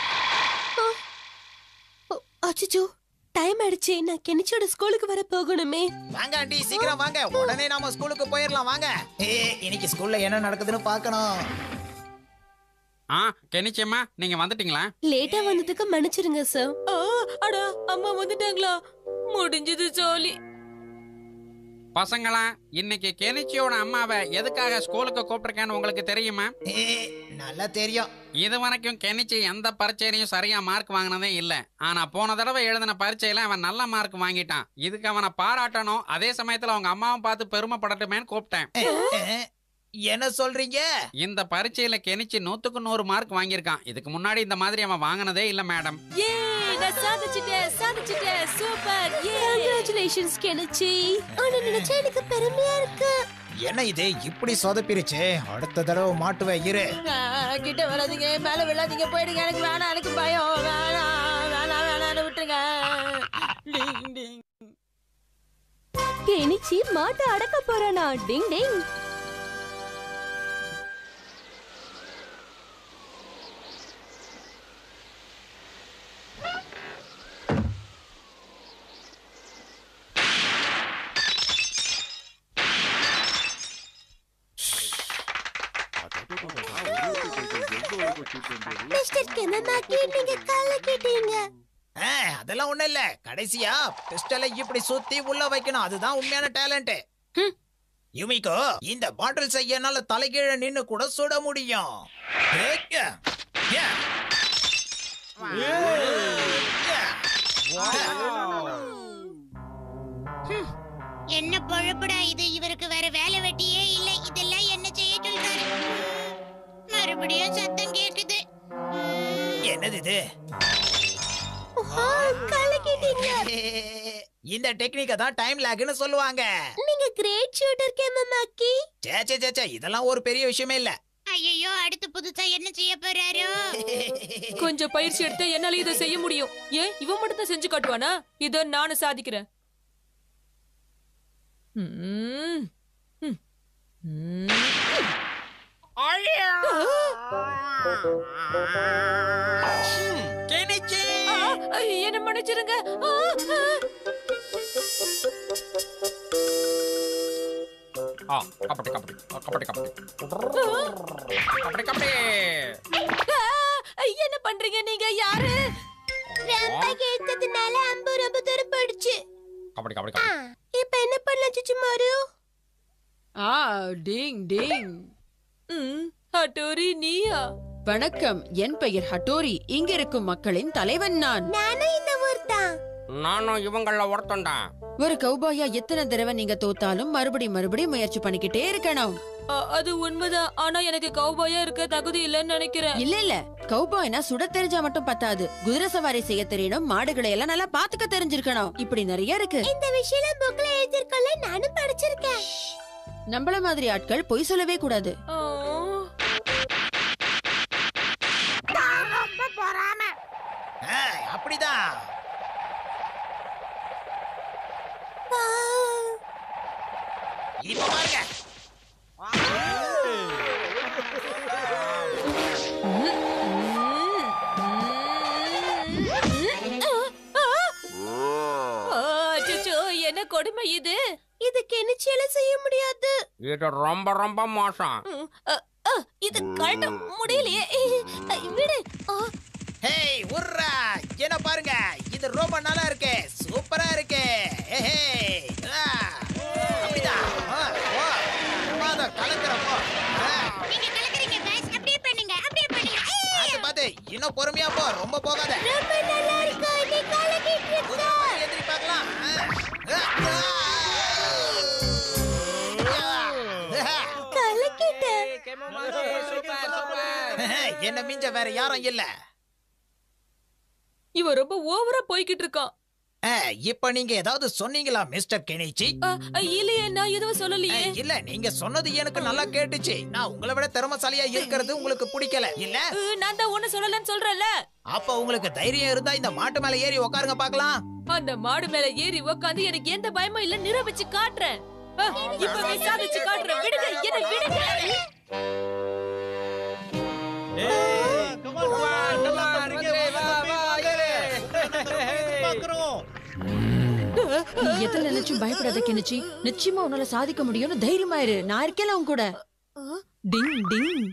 அச்சோ டைம் ஆயிடுச்சு நான் கெனிச்சோட ஸ்கூலுக்கு வர போகணுமே வாங்க ஆண்டி சீக்கிரம் வாங்க உடனே நாம ஸ்கூலுக்கு போயிடலாம் வாங்க ஏ இன்னைக்கு ஸ்கூல்ல என்ன நடக்குதுன்னு பார்க்கணும் ஆ கெனிச்சியம்மா நீங்க வந்துட்டீங்களா லேட்டா வந்ததுக்கு மன்னிச்சிருங்க சார் ஆ, அடா அம்மா வந்துட்டாங்களா முடிஞ்சது ஜோலி பசங்களா இன்னைக்கு கெனிச்சியோட அம்மாவை எதுக்காக ஸ்கூலுக்கு கூப்பிட்டிருக்கேன்னு உங்களுக்கு தெரியுமா நல்லா தெரியும் இது வரைக்கும் கெனிச்சி எந்த பரீட்சையிலையும் சரியா மார்க் வாங்கினதே இல்ல ஆனா போன தடவை எழுதின பரீட்சையில அவன் நல்ல மார்க் வாங்கிட்டான் இதுக்கு அவனை பாராட்டணும் அதே சமயத்துல அவங்க அம்மாவும் பார்த்து பெருமைப்படட்டுமேன்னு கூப்பிட்டேன் என்ன சொல்றீங்க இந்த பரீட்சையில கெனிச்சி நூத்துக்கு நூறு மார்க் வாங்கியிருக்கான் இதுக்கு முன்னாடி இந்த மாதிரி அவன் வாங்கினதே இல்ல மேடம் ஏ நான் சாதிச்சிட்டேன் சாதிச்சிட்டேன் சூப்பர் ஏ கங்க்ராச்சுலேஷன்ஸ் கெனிச்சி ஆனா நினைச்சா எனக்கு பெருமையா இருக்கு என்ன இது இப்படி சொதப்பிருச்சு அடுத்த தடவை மாட்டுவேன் இரு கிட்ட வராதீங்க மேல விழாதீங்க போயிடுங்க எனக்கு வேணாம் எனக்கு பயம் வேணாம் வேணாம் வேணாம் விட்டுருங்க டிங் டிங் கெனிச்சி மாட்டை அடக்க போறானா டிங் டிங் மிஸ்டர் கெனமாக்கி நீங்க கலக்கிட்டீங்க ஆ, அதெல்லாம் ஒண்ணும் இல்ல கடைசியா பிஸ்டலை இப்படி சுத்தி உள்ள வைக்கணும் அதுதான் உண்மையான டேலண்ட் யுமிகோ இந்த பாட்டில் செய்ய என்னால தலைகீழ நின்னு கூட சுட முடியும் ஏக்க, ஏ. என்ன பொழப்புடா இது இவருக்கு வேற வேலை வெட்டியே இல்ல இதெல்லாம் என்ன செய்ய சொல்றாரு மறுபடியும் சத்தம் கேக்குது என்னது இது கலக்கிட்டீங்க இந்த டெக்னிக்க தான் டைம் லேக்னு சொல்லுவாங்க நீங்க கிரேட் ஷூட்டர் கெமமாக்கி சே சே சே, சே இதெல்லாம் ஒரு பெரிய விஷயமே இல்ல ஐயோ அடுத்து புதுசா என்ன செய்ய போறாரோ கொஞ்சம் பயிற்சி எடுத்து என்னால இதை செய்ய முடியும் ஏன் இவன் மட்டும் தான் செஞ்சு காட்டுவானா இத நானும் சாதிக்கிறேன் ம். ம். ம். ஆ, என்ன மன்னிச்சிருங்க ஆ, ஆ. ஆ கபடி கபடி ஆ, கபடி கபடி கபடி கபடி ஆ, என்ன பண்றீங்க நீங்க யாரு ரொம்ப கேட்டதுனால அம்பு ரொம்ப தூரம் போயிடுச்சு கபடி கபடி ஆ, கபடி இப்ப என்ன பண்ணலாம் சுச்சுமாரு ஆ டிங் டிங் ம், ஹட்டோரி நீயா வணக்கம் என் பெயர் ஹட்டோரி இங்க இருக்கும் மக்களின் தலைவன் நான் நானும் இந்த ஊர் தான் நானும் இவங்கள ஒருத்தன்டா ஒரு கௌபாயா எத்தனை தடவை நீங்க தோத்தாலும் மறுபடி மறுபடி முயற்சி பண்ணிக்கிட்டே இருக்கணும் ஆ, அது உண்மைதான் ஆனா எனக்கு கௌபாயா இருக்க தகுதி இல்லைன்னு நினைக்கிறேன் இல்ல இல்ல கௌபாய்னா சுட தெரிஞ்சா மட்டும் பத்தாது குதிரை சவாரி செய்ய தெரியணும் மாடுகளை எல்லாம் நல்லா பாத்துக்க தெரிஞ்சிருக்கணும் இப்படி நிறைய இருக்கு இந்த விஷயம் புக்ல எழுதிருக்கோம்ல நானும் படிச்சிருக்கேன் நம்மள மாதிரி ஆட்கள் பொய் சொல்லவே கூடாது ஆ. ரொம்ப பொறாம ஆ, அப்படிதான் இப்ப பாருங்க ஆ, அச்சச்சோ, என்ன கொடுமை இது இது கெனிச்சியால செய்ய முடியாது இது ரொம்ப ரொம்ப மோசம் ம், அ, அ, இது கழட்ட முடியலையே அ, விடு ஆ, ஹேய் உர்ரா என்ன பாருங்க இது ரொம்ப நல்லா இருக்கு சூப்பரா இருக்கு ஏஹே ஆ, அப்படிதான் ஆ, ஓ, சும்மா அதை கலக்குறப்போ ஆ, நீங்க கலக்குறீங்க guys அப்படியே பண்ணுங்க அப்படியே பண்ணுங்க பார்த்து பார்த்து இன்னும் பொறுமையா போ ரொம்ப போகாத ரொம்ப நல்லா இருக்கு நீ கலக்கிட்டு இருக்க கொஞ்சம் போய் எந்திரி பார்க்கலாம் ஆ, ஆ, ஆ. கலக்கிட்ட என்ன மிஞ்ச வேற யாரும் இல்ல இவன் ரொம்ப ஓவரா போய்கிட்டு இருக்கான் ஆ, இப்ப நீங்க ஏதாவது சொன்னீங்களா மிஸ்டர் கெனிச்சி அ, அ, இல்லையே நான் எதுவும் சொல்லலையே ஏய், இல்ல நீங்க சொன்னது எனக்கு நல்லா கேட்டுச்சு நான் உங்களை விட திறமசாலியா இருக்கிறது உங்களுக்கு பிடிக்கல இல்ல அ, நான் தான் ஒண்ணு சொல்லலன்னு சொல்றேன்ல அப்ப உங்களுக்கு தைரியம் இருந்தா இந்த மாட்டு மேல ஏறி உட்காருங்க பார்க்கலாம் அந்த மாடு மேல ஏறி உக்காந்து எனக்கு எந்த பயமும் இல்ல நிரூபிச்சு காட்டுறேன் அ, இப்பவே சாதிச்சு காட்டுறேன் விடுங்க என்ன விடுங்க நீ எதை நினைச்சும் பயப்படாத கிணச்சி நிச்சயமா உன்னால சாதிக்க முடியும்னு தைரியமா இரு நான் இருக்கேன் உன் கூட டிங் டிங்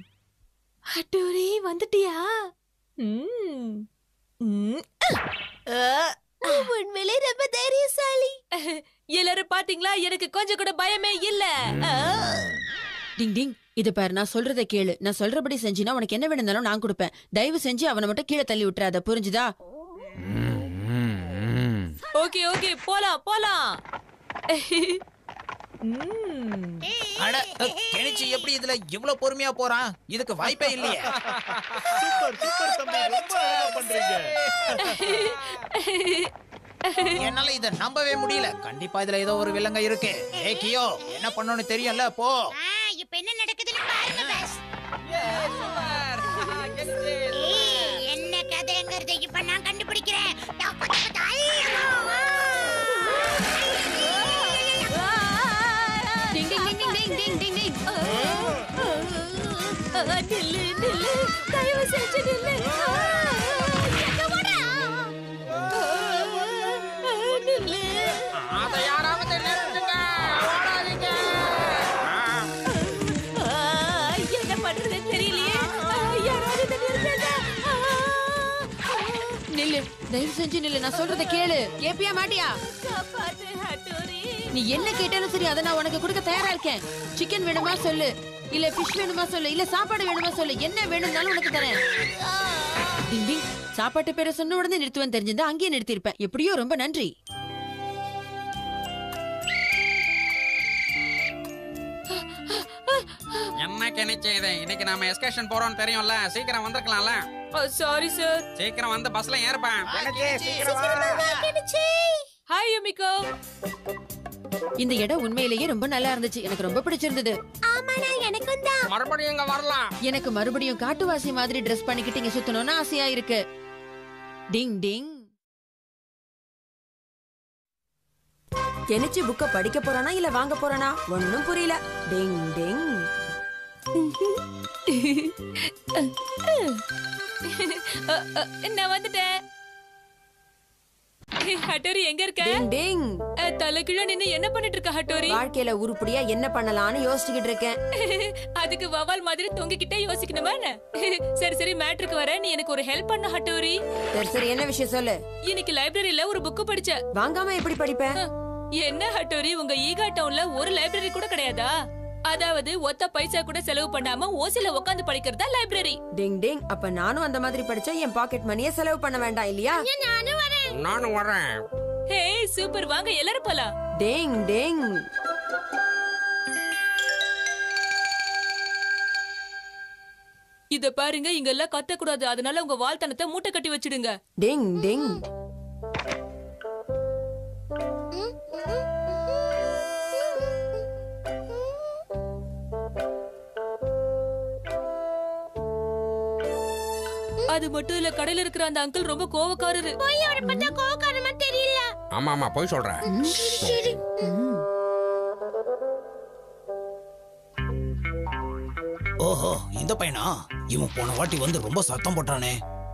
அட்டூரி வந்துட்டியா ம். ம். அ, அ, உண்மையிலே ரொம்ப தைரியசாலி எல்லாரும் பாத்தீங்களா எனக்கு கொஞ்சம் கூட பயமே இல்ல ஆ. டிங் டிங் இது பாரு நான் சொல்றதை கேளு நான் சொல்றபடி செஞ்சினா உனக்கு என்ன வேணும்னாலும் நான் கொடுப்பேன் தயவு செஞ்சு அவனை மட்டும் கீழே தள்ளி விட்டுறாத புரிஞ்சுதா ஓகே ஓகே போலாம் போலாம் அட கெனிச்சி எப்படி இதுல இவ்வளவு பொறுமையா போறான் இதுக்கு வாய்ப்பே இல்லையே சூப்பர் சூப்பர் தம்பி ரொம்ப அழகா பண்றீங்க என்னால இத நம்பவே முடியல கண்டிப்பா இதுல ஏதோ ஒரு வில்லங்க இருக்கு ஏ கியோ என்ன பண்ணணும்னு தெரியும்ல போ ஆ, இப்ப என்ன நடக்குதுன்னு பாருங்க பாஸ் ஏய், என்ன கதைங்கிறத இப்ப நான் கண்டுபிடிக்கிறேன் தப்பு, தப்பு, டிங் ding ding ding ding ding டிங் ஆ, நில்லு நில்லு தயவு செஞ்சு நில்லு ஆ, எங்க போற? ஆ, ஆ, நில்லு அதை யாராவது நிறுத்துங்க ஓடாதீங்க ஆ, என்ன பண்றதுன்னு தெரியலையே ஆ, யாராவது இதை நிறுத்துங்க. ஆ, நில்லு தயவு செஞ்சு நில்லு நான் சொல்றதை கேளு கேப்பியா மாட்டியா காப்பாத்து ஹட்டோரி நீ என்ன கேட்டாலும் சரி அதை நான் உனக்கு கொடுக்க தயாரா இருக்கேன் சிக்கன் வேணுமா சொல்லு இல்ல ஃபிஷ் வேணுமா சொல்லு இல்ல சாப்பாடு வேணுமா சொல்லு என்ன வேணும்னாலும் உனக்கு தரேன் டிங் டிங் சாப்பாட்டு பேரை சொன்ன உடனே நிறுத்துவேன் தெரிஞ்சிருந்தா அங்கேயே நிறுத்திருப்பேன் எப்படியோ ரொம்ப நன்றி என்ன கெனிச்சு இது இன்னைக்கு நாம எஸ்கேஷன் போறோம்னு தெரியும்ல சீக்கிரம் வந்திருக்கலாம்ல சாரி சார் சீக்கிரம் வந்து பஸ்ல ஏறுப்பேன் ஹாய் யுமிகோ இந்த இடம் உண்மையிலேயே ரொம்ப நல்லா இருந்துச்சு எனக்கு ரொம்ப பிடிச்சிருந்தது ஆமாடா எனக்கும் தான் மறுபடியும் இங்க வரலாம் எனக்கு மறுபடியும் காட்டுவாசி மாதிரி ட்ரெஸ் பண்ணிக்கிட்டு இங்க சுத்தணும்னு ஆசையா இருக்கு டிங் டிங் கெனிச்சு புக்க படிக்க போறானா இல்ல வாங்க போறானா ஒன்னும் புரியல டிங் டிங் அ, அ, நான் வந்துட்டேன் ஹட்டோரி எங்க இருக்க டிங் டிங் அ, தலைகீழ நின்னு என்ன பண்ணிட்டு இருக்க ஹட்டோரி வாழ்க்கையில உருப்படியா என்ன பண்ணலாம்னு யோசிச்சுக்கிட்டு இருக்கேன் அதுக்கு வவால் மாதிரி தொங்கிக்கிட்டே யோசிக்கணுமா என்ன? சரி சரி மேட்ருக்கு வர நீ எனக்கு ஒரு ஹெல்ப் பண்ண ஹட்டோரி சரி சரி என்ன விஷயம் சொல்லு இன்னைக்கு லைப்ரரியில ஒரு புக் படிச்ச வாங்காம எப்படி படிப்பேன் என்ன ஹட்டோரி உங்க ஈகா டவுன்ல ஒரு லைப்ரரி கூட கிடையாதா அதாவது ஒத்த பைசா கூட செலவு பண்ணாம ஓசில உட்காந்து படிக்கிறதா லைப்ரரி டிங் டிங் அப்ப நானும் அந்த மாதிரி படிச்சா என் பாக்கெட் மணியை செலவு பண்ண வேண்டாம் இல்லையா நானும் வரேன் நானும் வரேன் ஹே சூப்பர் வாங்க எல்லாரும் போலாம் டிங் டிங் இத பாருங்க இங்க எல்லாம் கத்த கூடாது அதனால உங்க வாழ்த்தனத்தை மூட்டை கட்டி வச்சிடுங்க டிங் டிங் அது மட்டும் இல்ல கடையில இருக்கிற அந்த அங்கிள் ரொம்ப கோவக்காரரு போய் அவரை பார்த்தா கோவக்காரமா தெரியல ஆமா ஆமா போய் சொல்றேன் சரி ஓஹோ இந்த பையனா இவன் போன வாட்டி வந்து ரொம்ப சத்தம் போட்டானே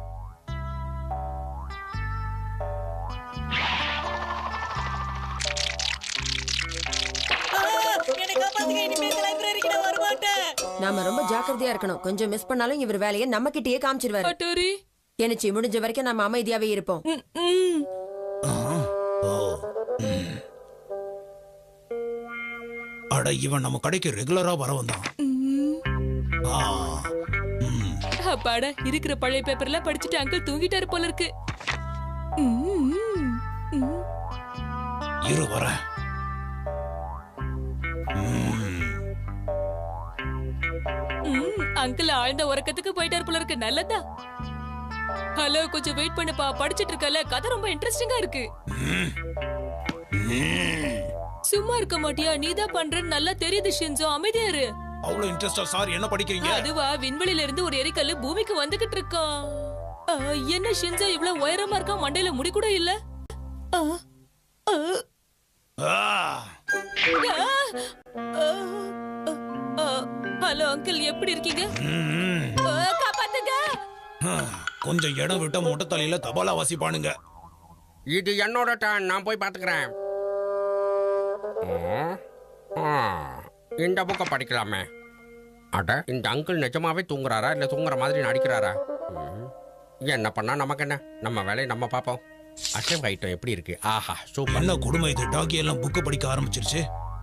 நாம ரொம்ப ஜாக்கிரதையா இருக்கணும் கொஞ்சம் மிஸ் பண்ணாலும் இவர் வேலையை நம்ம கிட்டயே காமிச்சிருவாரு ஹட்டோரி கெனிச்சு முடிஞ்ச வரைக்கும் நம்ம அமைதியாவே இருப்போம் அட இவன் நம்ம கடைக்கு ரெகுலரா வர வந்தான் ஆ, அப்பாடா இருக்கிற பழைய பேப்பர்ல படிச்சுட்டு அங்கிள் தூங்கிட்டாரு போல இருக்கு ம், ம். இரு வர ம், அங்கிள் ஆழ்ந்த உறக்கத்துக்கு போயிட்டாரு போல இருக்கு நல்லதா ஹலோ கொஞ்சம் வெயிட் பண்ணுப்பா படிச்சிட்டு இருக்கல கதை ரொம்ப இன்ட்ரெஸ்டிங்கா இருக்கு சும்மா இருக்க மாட்டியா நீதான் பண்றன்னு நல்லா தெரியுது ஷின்சோ அமைதியா இரு அவ்வளவு இன்ட்ரெஸ்டா சார் என்ன படிக்கிறீங்க அதுவா விண்வெளியில இருந்து ஒரு எரிக்கல்லு பூமிக்கு வந்துகிட்டு இருக்கான் ஆ, என்ன ஷின்சோ இவ்வளவு உயரமா இருக்கா மண்டையில முடி கூட இல்ல ஆ, ஆ, ஆ, ஆ, ஆ, ஆ. ஹலோ அங்கிள் எப்படி இருக்கீங்க ம், ஆ, காப்பாத்துங்க ம். கொஞ்சம் இடம் விட்ட மொட்டை தலையில தபாலா வாசிப்பானுங்க இது என்னோட டர்ன் நான் போய் பாத்துக்கிறேன் ஆ, இந்த புக்கை படிக்கலாமே அட இந்த அங்கிள் நிஜமாவே தூங்குறாரா இல்ல தூங்குற மாதிரி நடிக்கிறாரா ம், என்ன பண்ணா நமக்கு என்ன நம்ம வேலையை நம்ம பார்ப்போம் அசைவ ஐட்டம் எப்படி இருக்கு ஆஹா சூப்பர் என்ன கொடுமை இது டாகி எல்லாம் புக்கு படிக்க ஆரம்பிச்சிருச்சு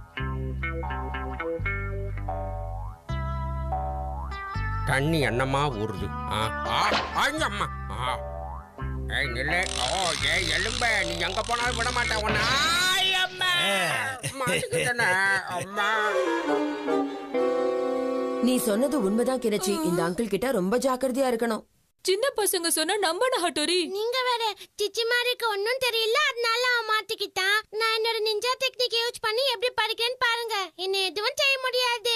தண்ணி என்னமா ஊறுது ஆ ஆ ஐய அம்மா ஆ ஏய் நில்லு ஓ ஏய் எலும்ப நீ எங்க போனாலும் விட மாட்டேன் உன்னை ஆய் அம்மா மாட்டிக்கிட்டேனே அம்மா நீ சொன்னது உண்மைதான் கிணச்சி இந்த அங்கிள் கிட்ட ரொம்ப ஜாக்கிரதையா இருக்கணும் சின்ன பசங்க சொன்னா நம்பன ஹட்டோரி நீங்க வேற சிச்சிமாருக்கு ஒன்னும் தெரியல அதனால அவன் மாட்டிக்கிட்டான் நான் என்னோட நிஞ்சா டெக்னிக் யூஸ் பண்ணி எப்படி படிக்கிறேன்னு பாருங்க என்ன எதுவும் செய்ய முடியாது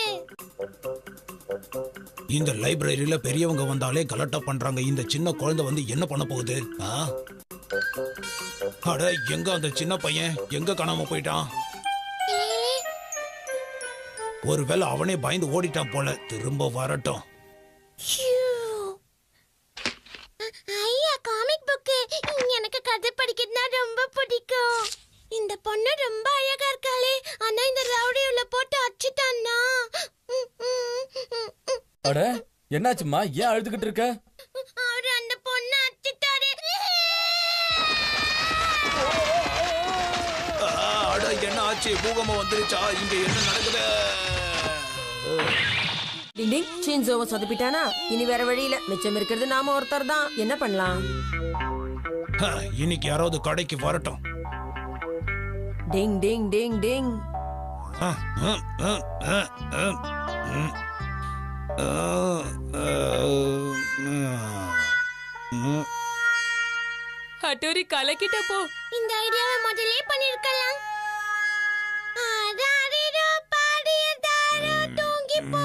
இந்த லைப்ரரியில பெரியவங்க வந்தாலே கலட்டா பண்றாங்க இந்த சின்ன குழந்தை வந்து என்ன பண்ண போகுது ஆ? அட எங்க அந்த சின்ன பையன் எங்க காணாம போயிட்டான் ஒருவேளை அவனே பயந்து ஓடிட்டான் போல திரும்ப வரட்டும் ஐயா காமிக் புக்கு எனக்கு கதை படிக்கிறதுனா ரொம்ப பிடிக்கும் இந்த பொண்ணு ரொம்ப அழகா இருக்காளே ஆனா இந்த ரவுடி உள்ள போட்டு அடிச்சுட்டான்னா அட என்னாச்சும்மா ஏன் அழுதுகிட்டு இருக்க அவரு அந்த பொண்ணு அடிச்சுட்டாரு ஆ, அட என்ன ஆச்சு பூகம்பம் வந்துருச்சா இங்க என்ன நடக்குது டிங் டிங் ஷின்சோவை சொதப்பிட்டானா இனி வேற வழியில மிச்சம் இருக்கிறது நாம ஒருத்தர் தான் என்ன பண்ணலாம் ஹ, இன்னைக்கு யாராவது கடைக்கு வரட்டும் டிங் டிங் டிங் டிங் ஆ, ஆ, ஆ, ஆ, ஆ, ம். ஆ, ஆ, ம். ஹட்டோரி கலக்கிட்ட போ இந்த ஐடியாவை முதல்லே பண்ணிருக்கலாம் ஆராரிரோ, பாடியதாரோ, தூங்கி போ.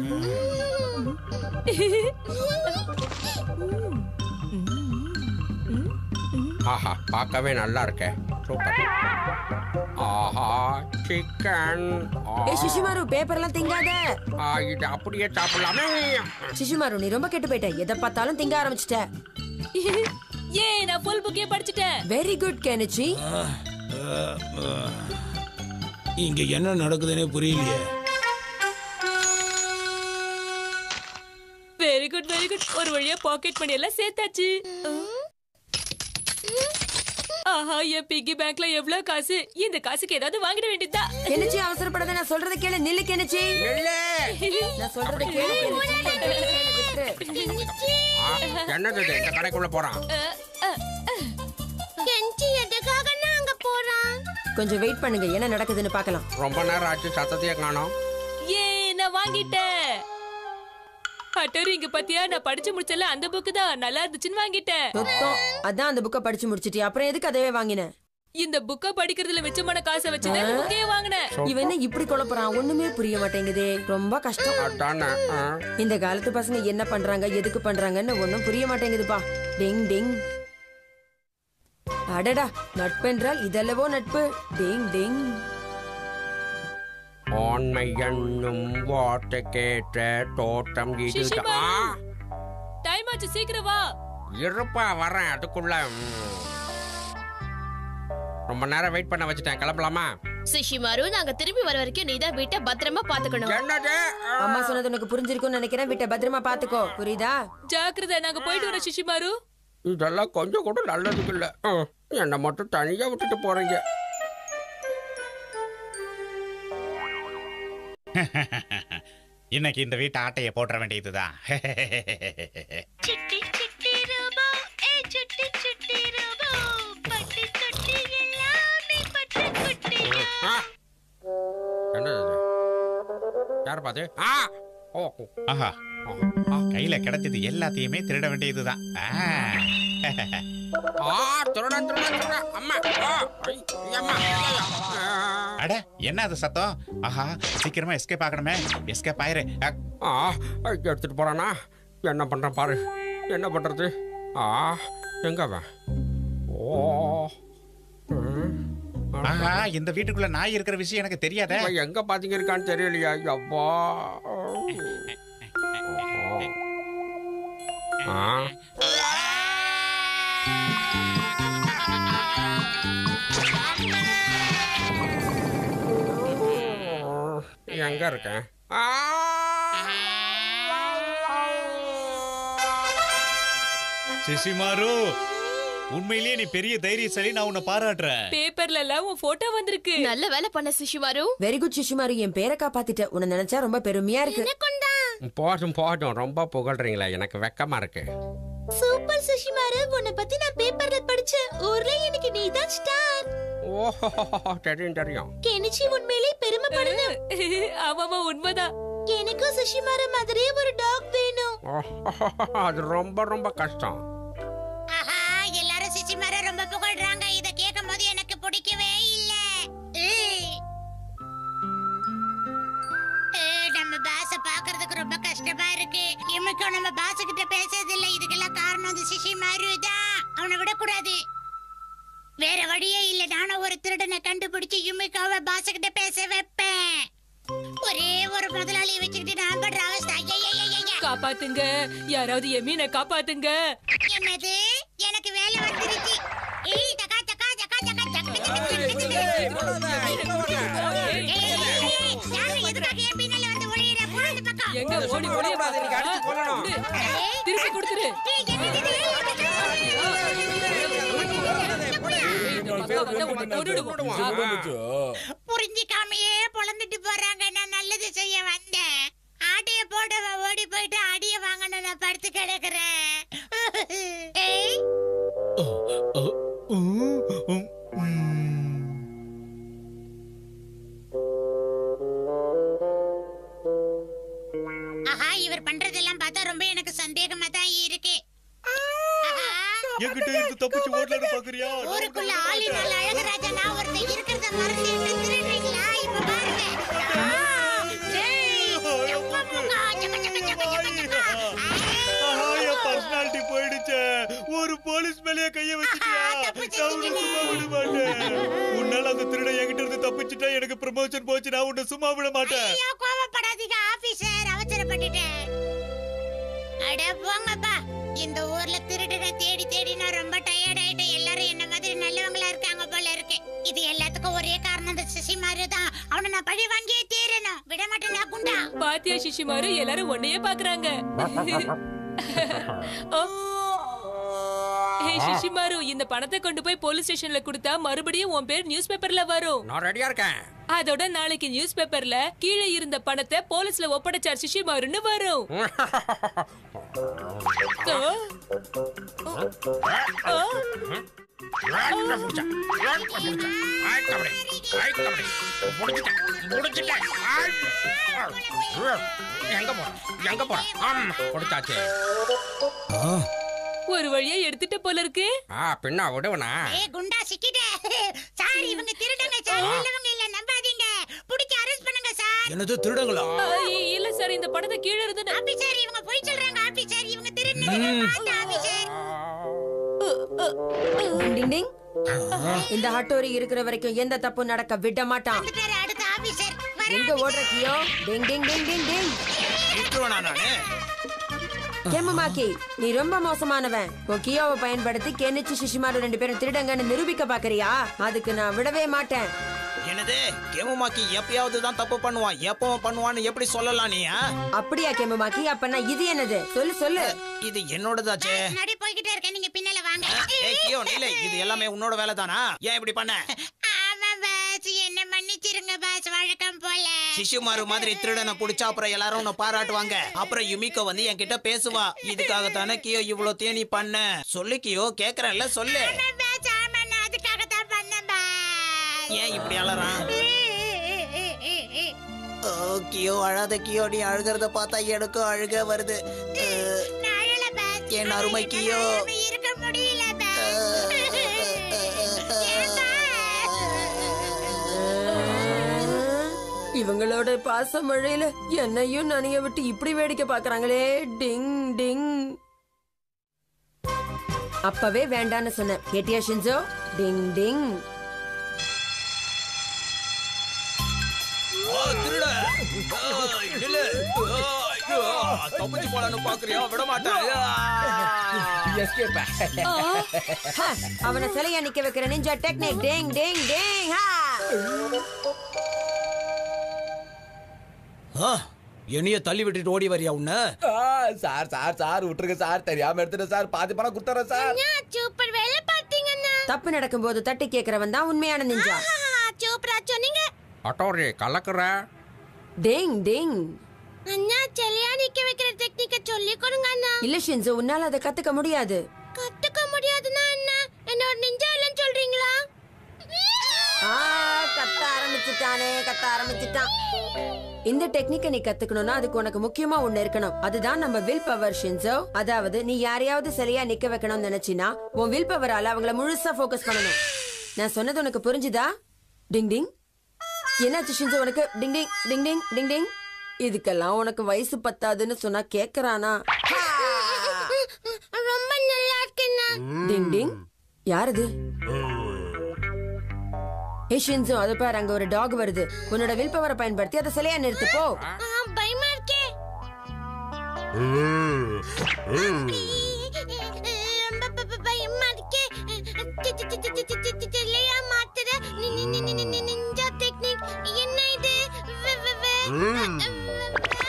ஆஹா பார்க்கவே நல்லா இருக்கே சூப்பர் ஆஹா சிக்கன் ஏ சிசுமாரு பேப்பர் எல்லாம் திங்காத இது அப்படியே சாப்பிடலாமே சிசுமாரு நீ ரொம்ப கெட்டு போயிட்ட எதை பார்த்தாலும் திங்க ஆரம்பிச்சிட்ட ஏ நான் ஃபுல் புக்கே படிச்சிட்டேன் வெரி குட் கெனிச்சி ஆ, ஆ. இங்க என்ன நடக்குதுன்னே புரியலையே வெரி குட் வெரி குட் ஒரு வழியா பாக்கெட் மணி எல்லாம் சேர்த்தாச்சு ஆஹா என் பிக்கி பேங்க்ல எவ்வளவு காசு இந்த காசுக்கு ஏதாவது வாங்கிட வேண்டியதா கெனிச்சி அவசரப்படாத நான் சொல்றத கேளு நில்லு கெனிச்சி நான் சொல்றத கேளு கெனிச்சி என் பேச்சை கேளு, விட்டுரு. ஆ, என்னது இது இந்த கடைக்குள்ள போறான் கெஞ்சி எதுக்காக நான் அங்க போறான் கொஞ்சம் வெயிட் பண்ணுங்க என்ன நடக்குதுன்னு பார்க்கலாம் ரொம்ப நேரம் ஆச்சு சத்தத்தையே காணோம் ஏ நான் வாங்கிட்டேன் ஹட்டோரி இங்க பாத்தியா நான் படிச்சு முடிச்சல அந்த புக்கு தான் நல்லா இருந்துச்சுன்னு வாங்கிட்டேன் சுத்தம் அதான் அந்த புக்கை படிச்சு முடிச்சிட்டியா அப்புறம் எதுக்கு அதவே வாங்கின இந்த புக்க படிக்கிறதுல மிச்சமான காசை வச்சு தான் புக்கே வாங்கினேன் இவன் என்ன இப்படி குழப்புறான் ஒண்ணுமே புரிய மாட்டேங்குதே ரொம்ப கஷ்டம் அதானே ஆ. இந்த காலத்து பசங்க என்ன பண்றாங்க எதுக்கு பண்றாங்கன்னு ஒண்ணும் புரிய மாட்டேங்குதுப்பா டிங் டிங் அடடா நட்பென்றால் இதல்லவோ நட்பு டிங் டிங் ஆண்மை என்னும் வார்த்தை கேட்ட தோட்டம் இதுதான் சிஷிமா. ஆ, டைம் ஆச்சு சீக்கிரம் வா இருப்பா வரேன் அதுக்குள்ள ம். ரொம்ப நேரம் வெயிட் பண்ண வச்சுட்டேன் கிளம்பலாமா சுஷிமாரு நாங்க திரும்பி வர வரைக்கும் நீ தான் வீட்டை பத்திரமா பாத்துக்கணும் என்னது அம்மா சொன்னது உனக்கு புரிஞ்சிருக்கும்னு நினைக்கிறேன் வீட்டை பத்திரமா பாத்துக்கோ புரியுதா ஜாக்கிரதை நாங்க போயிட்டு வரோம் சிஷிமாரு இதெல்லாம் கொஞ்சம் கூட நல்லதுக்கு இல்ல ம், என்னை மட்டும் தனியா விட்டுட்டு போறீங்க இன்னைக்கு இந்த வீட்டு ஆட்டைய போட்டுற வேண்டியதுதான் சிட்டி சிட்டி ரோபோ ஏ சிட்டி சிட்டி ரோபோ பட்டி தொட்டி எல்லாமே பட்டு குட்டி ஆ, என்னது இது? யார் பாத்து ஆ ஓ ஓ. ஆஹா கையில கிடைச்சது எல்லாத்தையுமே திருட வேண்டியதுதான் ஆ. ஆ திருடன் திருடன் திருடன் அம்மா ஆ, ஐ, அம்மா ஐயா. ஆ. அட என்ன அது சத்தம் ஆஹா சீக்கிரமா எஸ்கேப் ஆகணுமே எஸ்கேப் ஆயிரு அ, ஆ எடுத்துட்டு போறானா என்ன பண்றான் பாரு என்ன பண்றது ஆ எங்க அவன் ஓ ம். ஆஹா இந்த வீட்டுக்குள்ள நாய் இருக்கிற விஷயம் எனக்கு தெரியாதே இவன் எங்க பாத்தீங்க இருக்கான்னு தெரியலையா அப்பா ஆ எங்க இருக்கேன் ஆ சிசிமாரு உண்மையிலேயே நீ பெரிய தைரியசாலி நான் உன்னை பாராட்டுறேன் பேப்பர்ல எல்லாம் உன் போட்டோ வந்திருக்கு நல்ல வேலை பண்ண சிஷுமாரு வெரி குட் சிஷுமாரு என் பேரை காப்பாத்திட்ட உன்னை நினைச்சா ரொம்ப பெருமையா இருக்கு போதும் போதும் ரொம்ப புகழ்றீங்களே எனக்கு வெக்கமா இருக்கு சூப்பர் சுஷிமாரு உன்னை பத்தி நான் பேப்பர்ல படிச்சேன் ஊர்ல எனக்கு நீ தான் ஸ்டார் ஓஹோ தெரியும் தெரியும் கெனிச்சி உண்மையிலே பெருமைப்படணும் ஆமாமா உண்மைதான் எனக்கும் சுஷிமாரு மாதிரியே ஒரு டாக் வேணும் ஓஹோ, அது ரொம்ப ரொம்ப கஷ்டம் ஆஹா எல்லாரும் சிசிமார ரொம்ப புகழ்றாங்க இத கேட்கும் போது எனக்கு பிடிக்கவே இல்ல ஏய். ஏய், நம்ம பாச பாக்குறதுக்கு ரொம்ப கஷ்டமா இருக்கு இமைக்கும் நம்ம பாச கிட்ட பேசுறது இல்ல இதுக்கெல்லாம் காரணம் அந்த சிசி தான் அவனை விடக்கூடாது வேற வழியே இல்ல நானும் ஒரு திருடனை கண்டுபிடிச்சு யுமிக்காவை பாச கிட்ட பேச வைப்பேன் ஒரே ஒரு முதலாளியை வச்சுக்கிட்டு நான் படுற அவஸ்தை ஐயையையைய. காப்பாத்துங்க யாராவது என் மீனை காப்பாத்துங்க என்னது எனக்கு வேலை வந்துருச்சு ஏய் தகா தகா தகா தகா தக்கு தக்கு தக்கு தக்கு. ஏய், ஏய், ஏய், யாரு எதுக்காக என் பின்னால வந்து ஒளியிற? போடா இந்த பக்கம். எங்க ஓடி ஓடி திருப்பி கொடுத்துரு ஏய், என்னது இது? புரிஞ்சிக்காமையே பொழந்துட்டு போறாங்க நான் நல்லது செய்ய வந்தேன் ஆட்டைய போட்டவ ஓடி போயிட்டு அடிய வாங்கணும் நான் படுத்து கிடக்குறேன் ஏய் ஆஹா இவர் பண்றதெல்லாம் பார்த்தா ரொம்ப எனக்கு சந்தேகமா தான் இருக்கு ஆஹா, என்கிட்ட இருந்து தப்பிச்சு ஓடலான்னு பாக்குறியா ஊருக்குள்ள ஆளினால் அழகராஜா நான் ஒருத்தன் இருக்கிறத மறந்து என்ன திருடுறீங்களா இப்ப பாருங்க ஆ, டேய், எப்ப போங்க? சக்க, சக்க, சக்க, சக்க, சக்க. ஆஹா, என் பர்சனாலிட்டி போயிடுச்சே ஒரு போலீஸ் மேலேயே கைய வச்சிட்டியா நான் உன்னை சும்மா விட மாட்டேன் உன்னால அந்த திருட என்கிட்ட இருந்து தப்பிச்சுட்டா எனக்கு ப்ரமோஷன் போச்சு நான் உன்னை சும்மா விட மாட்டேன் ஐயோ கோவப்படாதீங்க ஆபீசர் அவசரப்பட்டுட்டேன் அட போங்கப்பா இந்த ஊர்ல திருடனை தேடி தேடி நான் ரொம்ப டயர்ட் ஆயிட்டேன் எல்லாரும் என்ன மாதிரி நல்லவங்களா இருக்காங்க போல இருக்கு இது எல்லாத்துக்கும் ஒரே காரணம் இந்த சிசி மாதிரி தான் அவனை நான் பழி வாங்கியே தீரணும் விட மாட்டேன் நான் குண்டா பாத்தியா சிஷிமாரு எல்லாரும் உன்னையே பாக்குறாங்க ஹே சிஷிமாரு இந்த பணத்தை கொண்டு போய் போலீஸ் ஸ்டேஷன்ல கொடுத்தா மறுபடியும் உன் பேர் நியூஸ் பேப்பர்ல வரும் நான் ரெடியா இருக்கேன் அதோட நாளைக்கு நியூஸ் பேப்பர்ல கீழே இருந்த பணத்தை போலீஸ்ல ஒப்படைச்சார் சிஷிமாருன்னு வரும் ஆ? ஆ? ராட்சச புடிச்சா. ராட்சச புடிச்சா. ஆய், கபடி. ஆய், கபடி. புடிச்சிட்டேன். புடிச்சிட்டேன். ஆய். எங்க போற எங்க போற ஆம் கொடுத்தாச்சு ஒரு வழியா எடுத்துட்ட போல இருக்கு ஆ பின்னா விடுவனா ஏய் குண்டா சிக்கிட்டே சார் இவங்க திருடங்க சார் நல்லவங்க இல்ல நம்பாதீங்க புடிச்சு அரெஸ்ட் பண்ணுங்க சார் என்னது திருடங்களா ஆ, இ- இல்ல சார் இந்த பணத்தை கீழே இருந்து ஆபீசர் இவங்க போய் சொல்றாங்க ஆபீசர் இவங்க திருடுனது ஆபீசர் டிங் டிங் டிங் இந்த ஹட்டோரி இருக்கிற வரைக்கும் எந்த தப்பும் நடக்க விட மாட்டான் வந்துட்டாரு அடுத்த ஆபீசர் எங்க ஓடுற கியோ டிங் டிங் டிங் டிங் டிங் விட்டுருவனா நானு கெமுமாக்கி நீ ரொம்ப மோசமானவன் உன் கியோவை பயன்படுத்தி கெனிச்சு சிஷிமாரு ரெண்டு பேரும் திருடங்கன்னு நிரூபிக்க பாக்குறியா அதுக்கு நான் விடவே மாட்டேன் என்னது கேமுமாக்கி எப்பயாவது தான் தப்பு பண்ணுவான் எப்பவும் பண்ணுவான்னு எப்படி சொல்லலாம் நீ ஆ? அப்படியா கெமுமாக்கி அப்பனா இது என்னது சொல்லு சொல்லு இது என்னோடதாச்சே நடி போய்கிட்டே இருக்கேன் நீங்க பின்னால வாங்க ஏய் கியோ நில்ல இது எல்லாமே உன்னோட வேலை தானா ஏன் இப்படி பண்ண ஆமா பாஸ் என்ன மன்னிச்சிருங்க பாஸ் வழக்கம் போல சிசுமாரு மாதிரி திருடனை புடிச்சா அப்புறம் எல்லாரும் உன்னை பாராட்டுவாங்க அப்புறம் யுமிகோ வந்து என்கிட்ட பேசுவா இதுக்காக தானே கியோ இவ்வளவு தேனி பண்ண சொல்லு கியோ கேக்குறேன்ல சொல்லு பாஸ் ஆமா நான் அதுக்காக தான் பண்ணேன் பாஸ் ஏன் இப்படி அலறான் ஓ கியோ அழாத கியோ நீ அழுகிறத பார்த்தா எனக்கும் அழுக வருது அஹ், நான் அழல பாஸ் என் அருமை கியோ இருக்க முடியல பாஸ் இவங்களோட பாச மழையில என்னையும் நனைய விட்டு இப்படி வேடிக்கை பாக்குறாங்களே டிங் டிங் அப்பவே வேண்டான்னு சொன்னேன் கேட்டியா ஷின்சோ டிங் டிங் ஓ திருட ஏய், நில்லு. ஏய், ஐயோ, தப்பிச்சு போலான்னு பாக்குறியா விட மாட்டேன் ஹ, அவனை சிலையா நிக்க வைக்கிற நிஞ்சா டெக்னிக் டிங் டிங் டிங் ஹா ஆ, என்னைய தள்ளி விட்டுட்டு ஓடி வரியா உன்ன சார் சார் சார் விட்டுருங்க சார் தெரியாம எடுத்துட்டேன் சார் பாதி பணம் கொடுத்துறேன் சார் சூப்பர் வேலை பார்த்த தப்பு நடக்கும்போது தட்டி கேக்குறவன் தான் உண்மையான நிஞ்சா சூப்பரா சொன்னீங்க அட்டோரி கலக்குற டிங் டிங் அண்ணா செல்லியா நிக்க வைக்கிற டெக்னிக்க சொல்லி கொடுங்க அண்ணா இல்ல ஷின்சோ உன்னால அதை கத்துக்க முடியாது கத்துக்க முடியாதுன்னா என்ன என்ன ஒரு நிஞ்சா இல்லைன்னு சொல்றீங்களா ஆ, கத்த ஆரம்பிச்சுட்டானே கத்த ஆரம்பிச்சுட்டான் இந்த டெக்னிக்கை நீ கத்துக்கணும்னா அதுக்கு உனக்கு முக்கியமா ஒண்ணு இருக்கணும் அதுதான் நம்ம வில் பவர் ஷின்சோ அதாவது நீ யாரையாவது சரியா நிக்க வைக்கணும்னு நினைச்சினா உன் வில் பவரால அவங்கள முழுசா ஃபோக்கஸ் பண்ணணும் நான் சொன்னது உனக்கு புரிஞ்சுதா டிங் டிங் என்னாச்சு ஷின்சோ உனக்கு டிங் டிங் டிங் டிங் டிங் டிங் இதுக்கெல்லாம் உனக்கு வயசு பத்தாதுன்னு சொன்னா கேக்குறானா ரொம்ப நல்லா இருக்குண்ணா டிங் டிங் யாரது ஏ ஷின்சோ அதை பாரு அங்க ஒரு டாக் வருது உன்னோட வில் பவரை பயன்படுத்தி அதை சிலையா நிறுத்து போ ஆ, பயமா இருக்கே ரொம்ப ப- ப- பயமா இருக்கே தி- தி- தி- தி- தி- தி- தி- தி- இல்லையா மாத்துற நி- நி- நி- நி- நி- நி- நிஞ்சா டெக்னிக் என்ன இது வெ- வெ- வெ-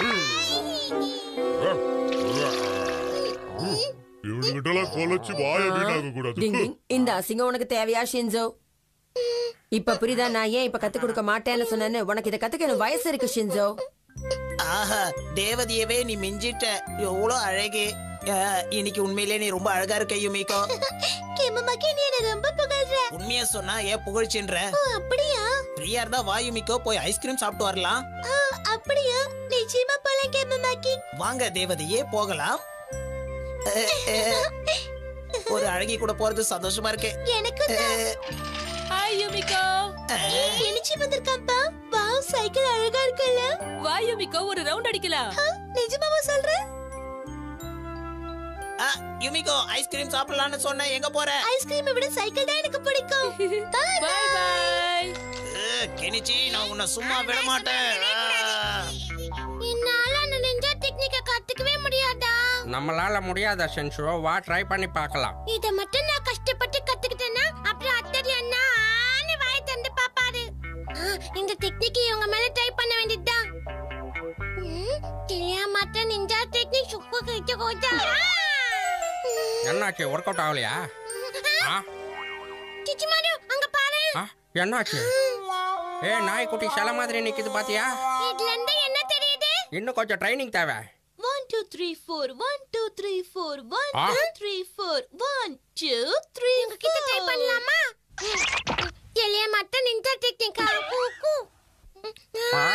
இவனுகிட்டலாம் கொலைச்சு வாய வீணாக கூடாது டிங் டிங் இந்த அசிங்கம் உனக்கு தேவையா ஷின்சோ இப்ப புரியுதா நான் ஏன் இப்ப கத்து கொடுக்க மாட்டேன்னு சொன்னேன்னு உனக்கு இதை கத்துக்க எனக்கு வயசு இருக்கு ஷின்சோ ஆஹா தேவதையவே நீ மிஞ்சிட்ட எவ்வளோ அழகு அஹ், இன்னைக்கு உண்மையிலே நீ ரொம்ப அழகா இருக்க யுமிகோ கேமமாக்கி நீ என்ன ரொம்ப புகழ்ற உண்மையா சொன்னா ஏன் புகழ்ச்சின்ற ஆ, அப்படியா ஃப்ரீயா இருந்தா வா யுமிகோ போய் ஐஸ்கிரீம் சாப்பிட்டு வரலாம் ஆ, அப்படியா நிச்சயமா போலாம் கேமமாக்கி வாங்க தேவதையே போகலாம் அஹ், அஹ், ஒரு அழகி கூட போறது சந்தோஷமா இருக்கு எனக்கு ஹாய் யுமிகோ கிழிச்சு வந்திருக்காப்பா வாவ் சைக்கிள் அழகா இருக்குல்ல வா யுமிகோ ஒரு ரவுண்ட் அடிக்கலாம் நிஜமாவா சொல்ற அஹ், யுமிகோ ஐஸ்கிரீம் சாப்பிடலாம்னு சொன்ன எங்க போற ஐஸ்கிரீமை விட சைக்கிள் தான் எனக்கு பிடிக்கும் பாய் பாய் அஹ், கெனிச்சி நான் உன்னை சும்மா விட மாட்டேன் அஹ். என்னால அந்த நிஞ்சா டெக்னிக்க கத்துக்கவே முடியாதா நம்மளால முடியாத சென்சோ வா ட்ரை பண்ணி பார்க்கலாம் இத மட்டும் நான் கஷ்டப்பட்டு கத்துக்கிட்டேன்னா அப்புறம் அத்தடி அண்ணா ஆன்னு வாய் தந்து பாப்பாரு ஆ, இந்த டெக்னிக் இவங்க மேல ட்ரை பண்ண வேண்டியதுதான் ம், தெரியாமட்ட நிஞ்சா டெக்னிக் சுக்கு கிட்ட கோச்சா என்னாச்சு ஒர்க் அவுட் ஆகலையா ஆ சிச்சி மாரு அங்க பாரு ஆ என்னாச்சு ஏ நாய்க்குட்டி சில மாதிரி நிக்குது பாத்தியா இதுல இருந்து என்ன தெரியுது இன்னும் கொஞ்சம் ட்ரைனிங் தேவை one two three four one two three four one ஆ. Two three four one two three உங்க கிட்ட ட்ரை பண்ணலாமா எளிய மட்ட நிஞ்சா டெக்னிக்கா கூ கூ ஆ.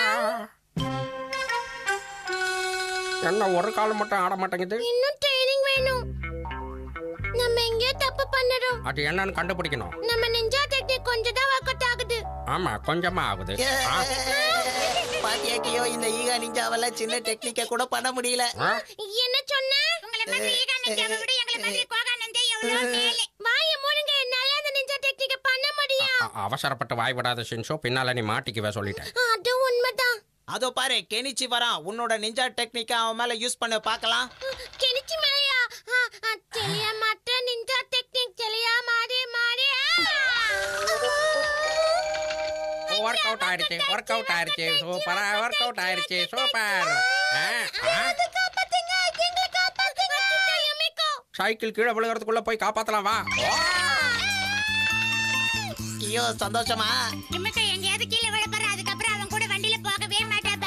என்ன ஒரு கால் மட்டும் ஆட மாட்டேங்குது இன்னும் ட்ரைனிங் வேணும் நம்ம எங்கேயோ தப்பு பண்ணுறோம் அது என்னன்னு கண்டுபிடிக்கணும் நம்ம நிஞ்சா டெக்னிக் கொஞ்சம் தான் ஒர்க் அவுட் ஆகுது ஆமா கொஞ்சமா ஆகுது ஆ. பாத்தியா கியோ இந்த ஈகா நிஞ்சாவெல்லாம் சின்ன டெக்னிக்க கூட பண்ண முடியல ஆ. என்ன சொன்ன உங்களை மாதிரி ஈகா நிஞ்சாவை விட எங்களை மாதிரி கோகா நிஞ்சா எவ்வளவு மேலே வாய மூடுங்க என்னால அந்த நிஞ்சா டெக்னிக்க பண்ண முடியும் அ- அவசரப்பட்டு வாய் விடாத சென்சோ பின்னால நீ மாட்டிக்குவே சொல்லிட்டேன் அது உண்மைதான் அதோ பாரு கெனிச்சி வரான் உன்னோட நிஞ்சா டெக்னிக்க அவன் மேல யூஸ் பண்ண பார்க்கலாம் கிணிச்சி மேலையா தெரிய மாட்ட நிஞ்சா டெக்னிக் தெளியா மாறி மாறி ஒர்க் அவுட் ஆயிடுச்சு ஒர்க் அவுட் ஆயிடுச்சு சூப்பரா ஒர்க் அவுட் ஆயிடுச்சு சூப்பர் சைக்கிள் கீழே விழுகிறதுக்குள்ள போய் காப்பாத்தலாம் வா கியோ சந்தோஷமா இம்மக்க எங்கேயாவது கீழே விழ போற அதுக்கப்புறம் அவன் கூட வண்டியில போகவே மாட்டேன்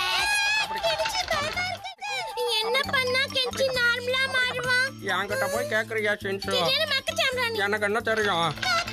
என்ன பண்ணா கெஞ்சி நார்மலா மாறுவான் என்கிட்ட போய் கேக்குறியா சென்சோ திடீர்னு மக்கு சாம்பிராணி எனக்கு என்ன தெரியும்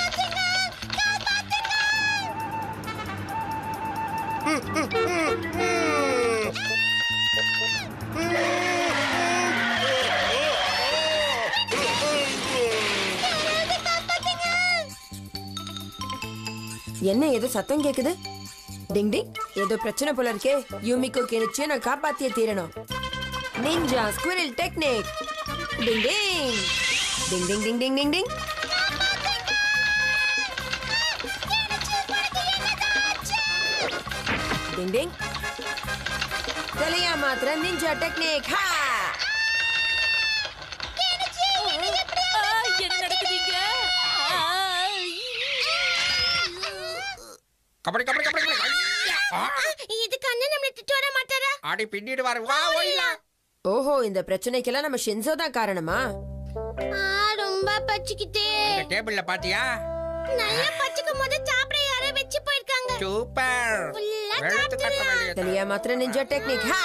என்ன ஏதோ சத்தம் கேக்குது டிங் டிங் ஏதோ பிரச்சனை போல இருக்கே யூமிக்கோ கிணிச்சு நான் காப்பாத்தியே தீரணும் ninja squirrel technique ding ding ding ding ding ding ding ding ding ding தெளியா மாத்திர நிஞ்சா டெக்னிக் ஹா என்ன நடக்குதுங்க கபடி கபடி கபடி கபடி ஐயா! ஆ! இதுக்கு அண்ணன் நம்மள திட்டு வர மாட்டாரா அடி பின்னிட்டு வர வா ஒயிலா ஓஹோ இந்த பிரச்சனைக்கெல்லாம் நம்ம ஷின்சோ தான் காரணமா ஆ, ரொம்ப பச்சிக்கிட்டே இந்த டேபிள்ல பாத்தியா நல்லா பச்சுக்கும் போது சாப்பிட யாரோ வச்சு போயிருக்காங்க சூப்பர் வெளுத்து கட்ட வேண்டியது தெளியா மாத்திர நிஞ்சா டெக்னிக் ஹா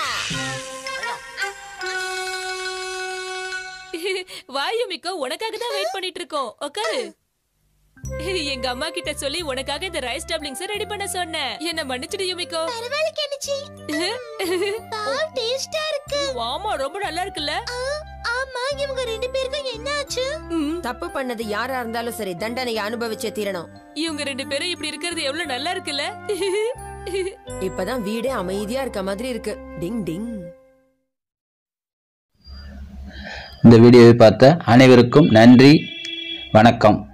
வா யுமிக்கோ உனக்காக தான் வெயிட் பண்ணிட்டு இருக்கோம் உட்காரு எங்க அம்மா கிட்ட சொல்லி உனக்காக இந்த ரைஸ் டப்ளிங்ஸ் ரெடி பண்ண சொன்னேன் என்ன மன்னிச்சிடு யுமிக்கோ பரவாயில்ல கெனிச்சி பால் டேஸ்டா இருக்கு ஆமா ரொம்ப நல்லா இருக்குல்ல ஆமா இவங்க ரெண்டு பேருக்கும் என்ன ஆச்சு தப்பு பண்ணது யாரா இருந்தாலும் சரி தண்டனையை அனுபவிச்சே தீரணும் இவங்க ரெண்டு பேரும் இப்படி இருக்கிறது எவ்வளவு நல்லா இருக்குல்ல இப்பதான் வீடே அமைதியா இருக்க மாதிரி இருக்கு டிங் டிங் இந்த வீடியோவை பார்த்த அனைவருக்கும் நன்றி வணக்கம்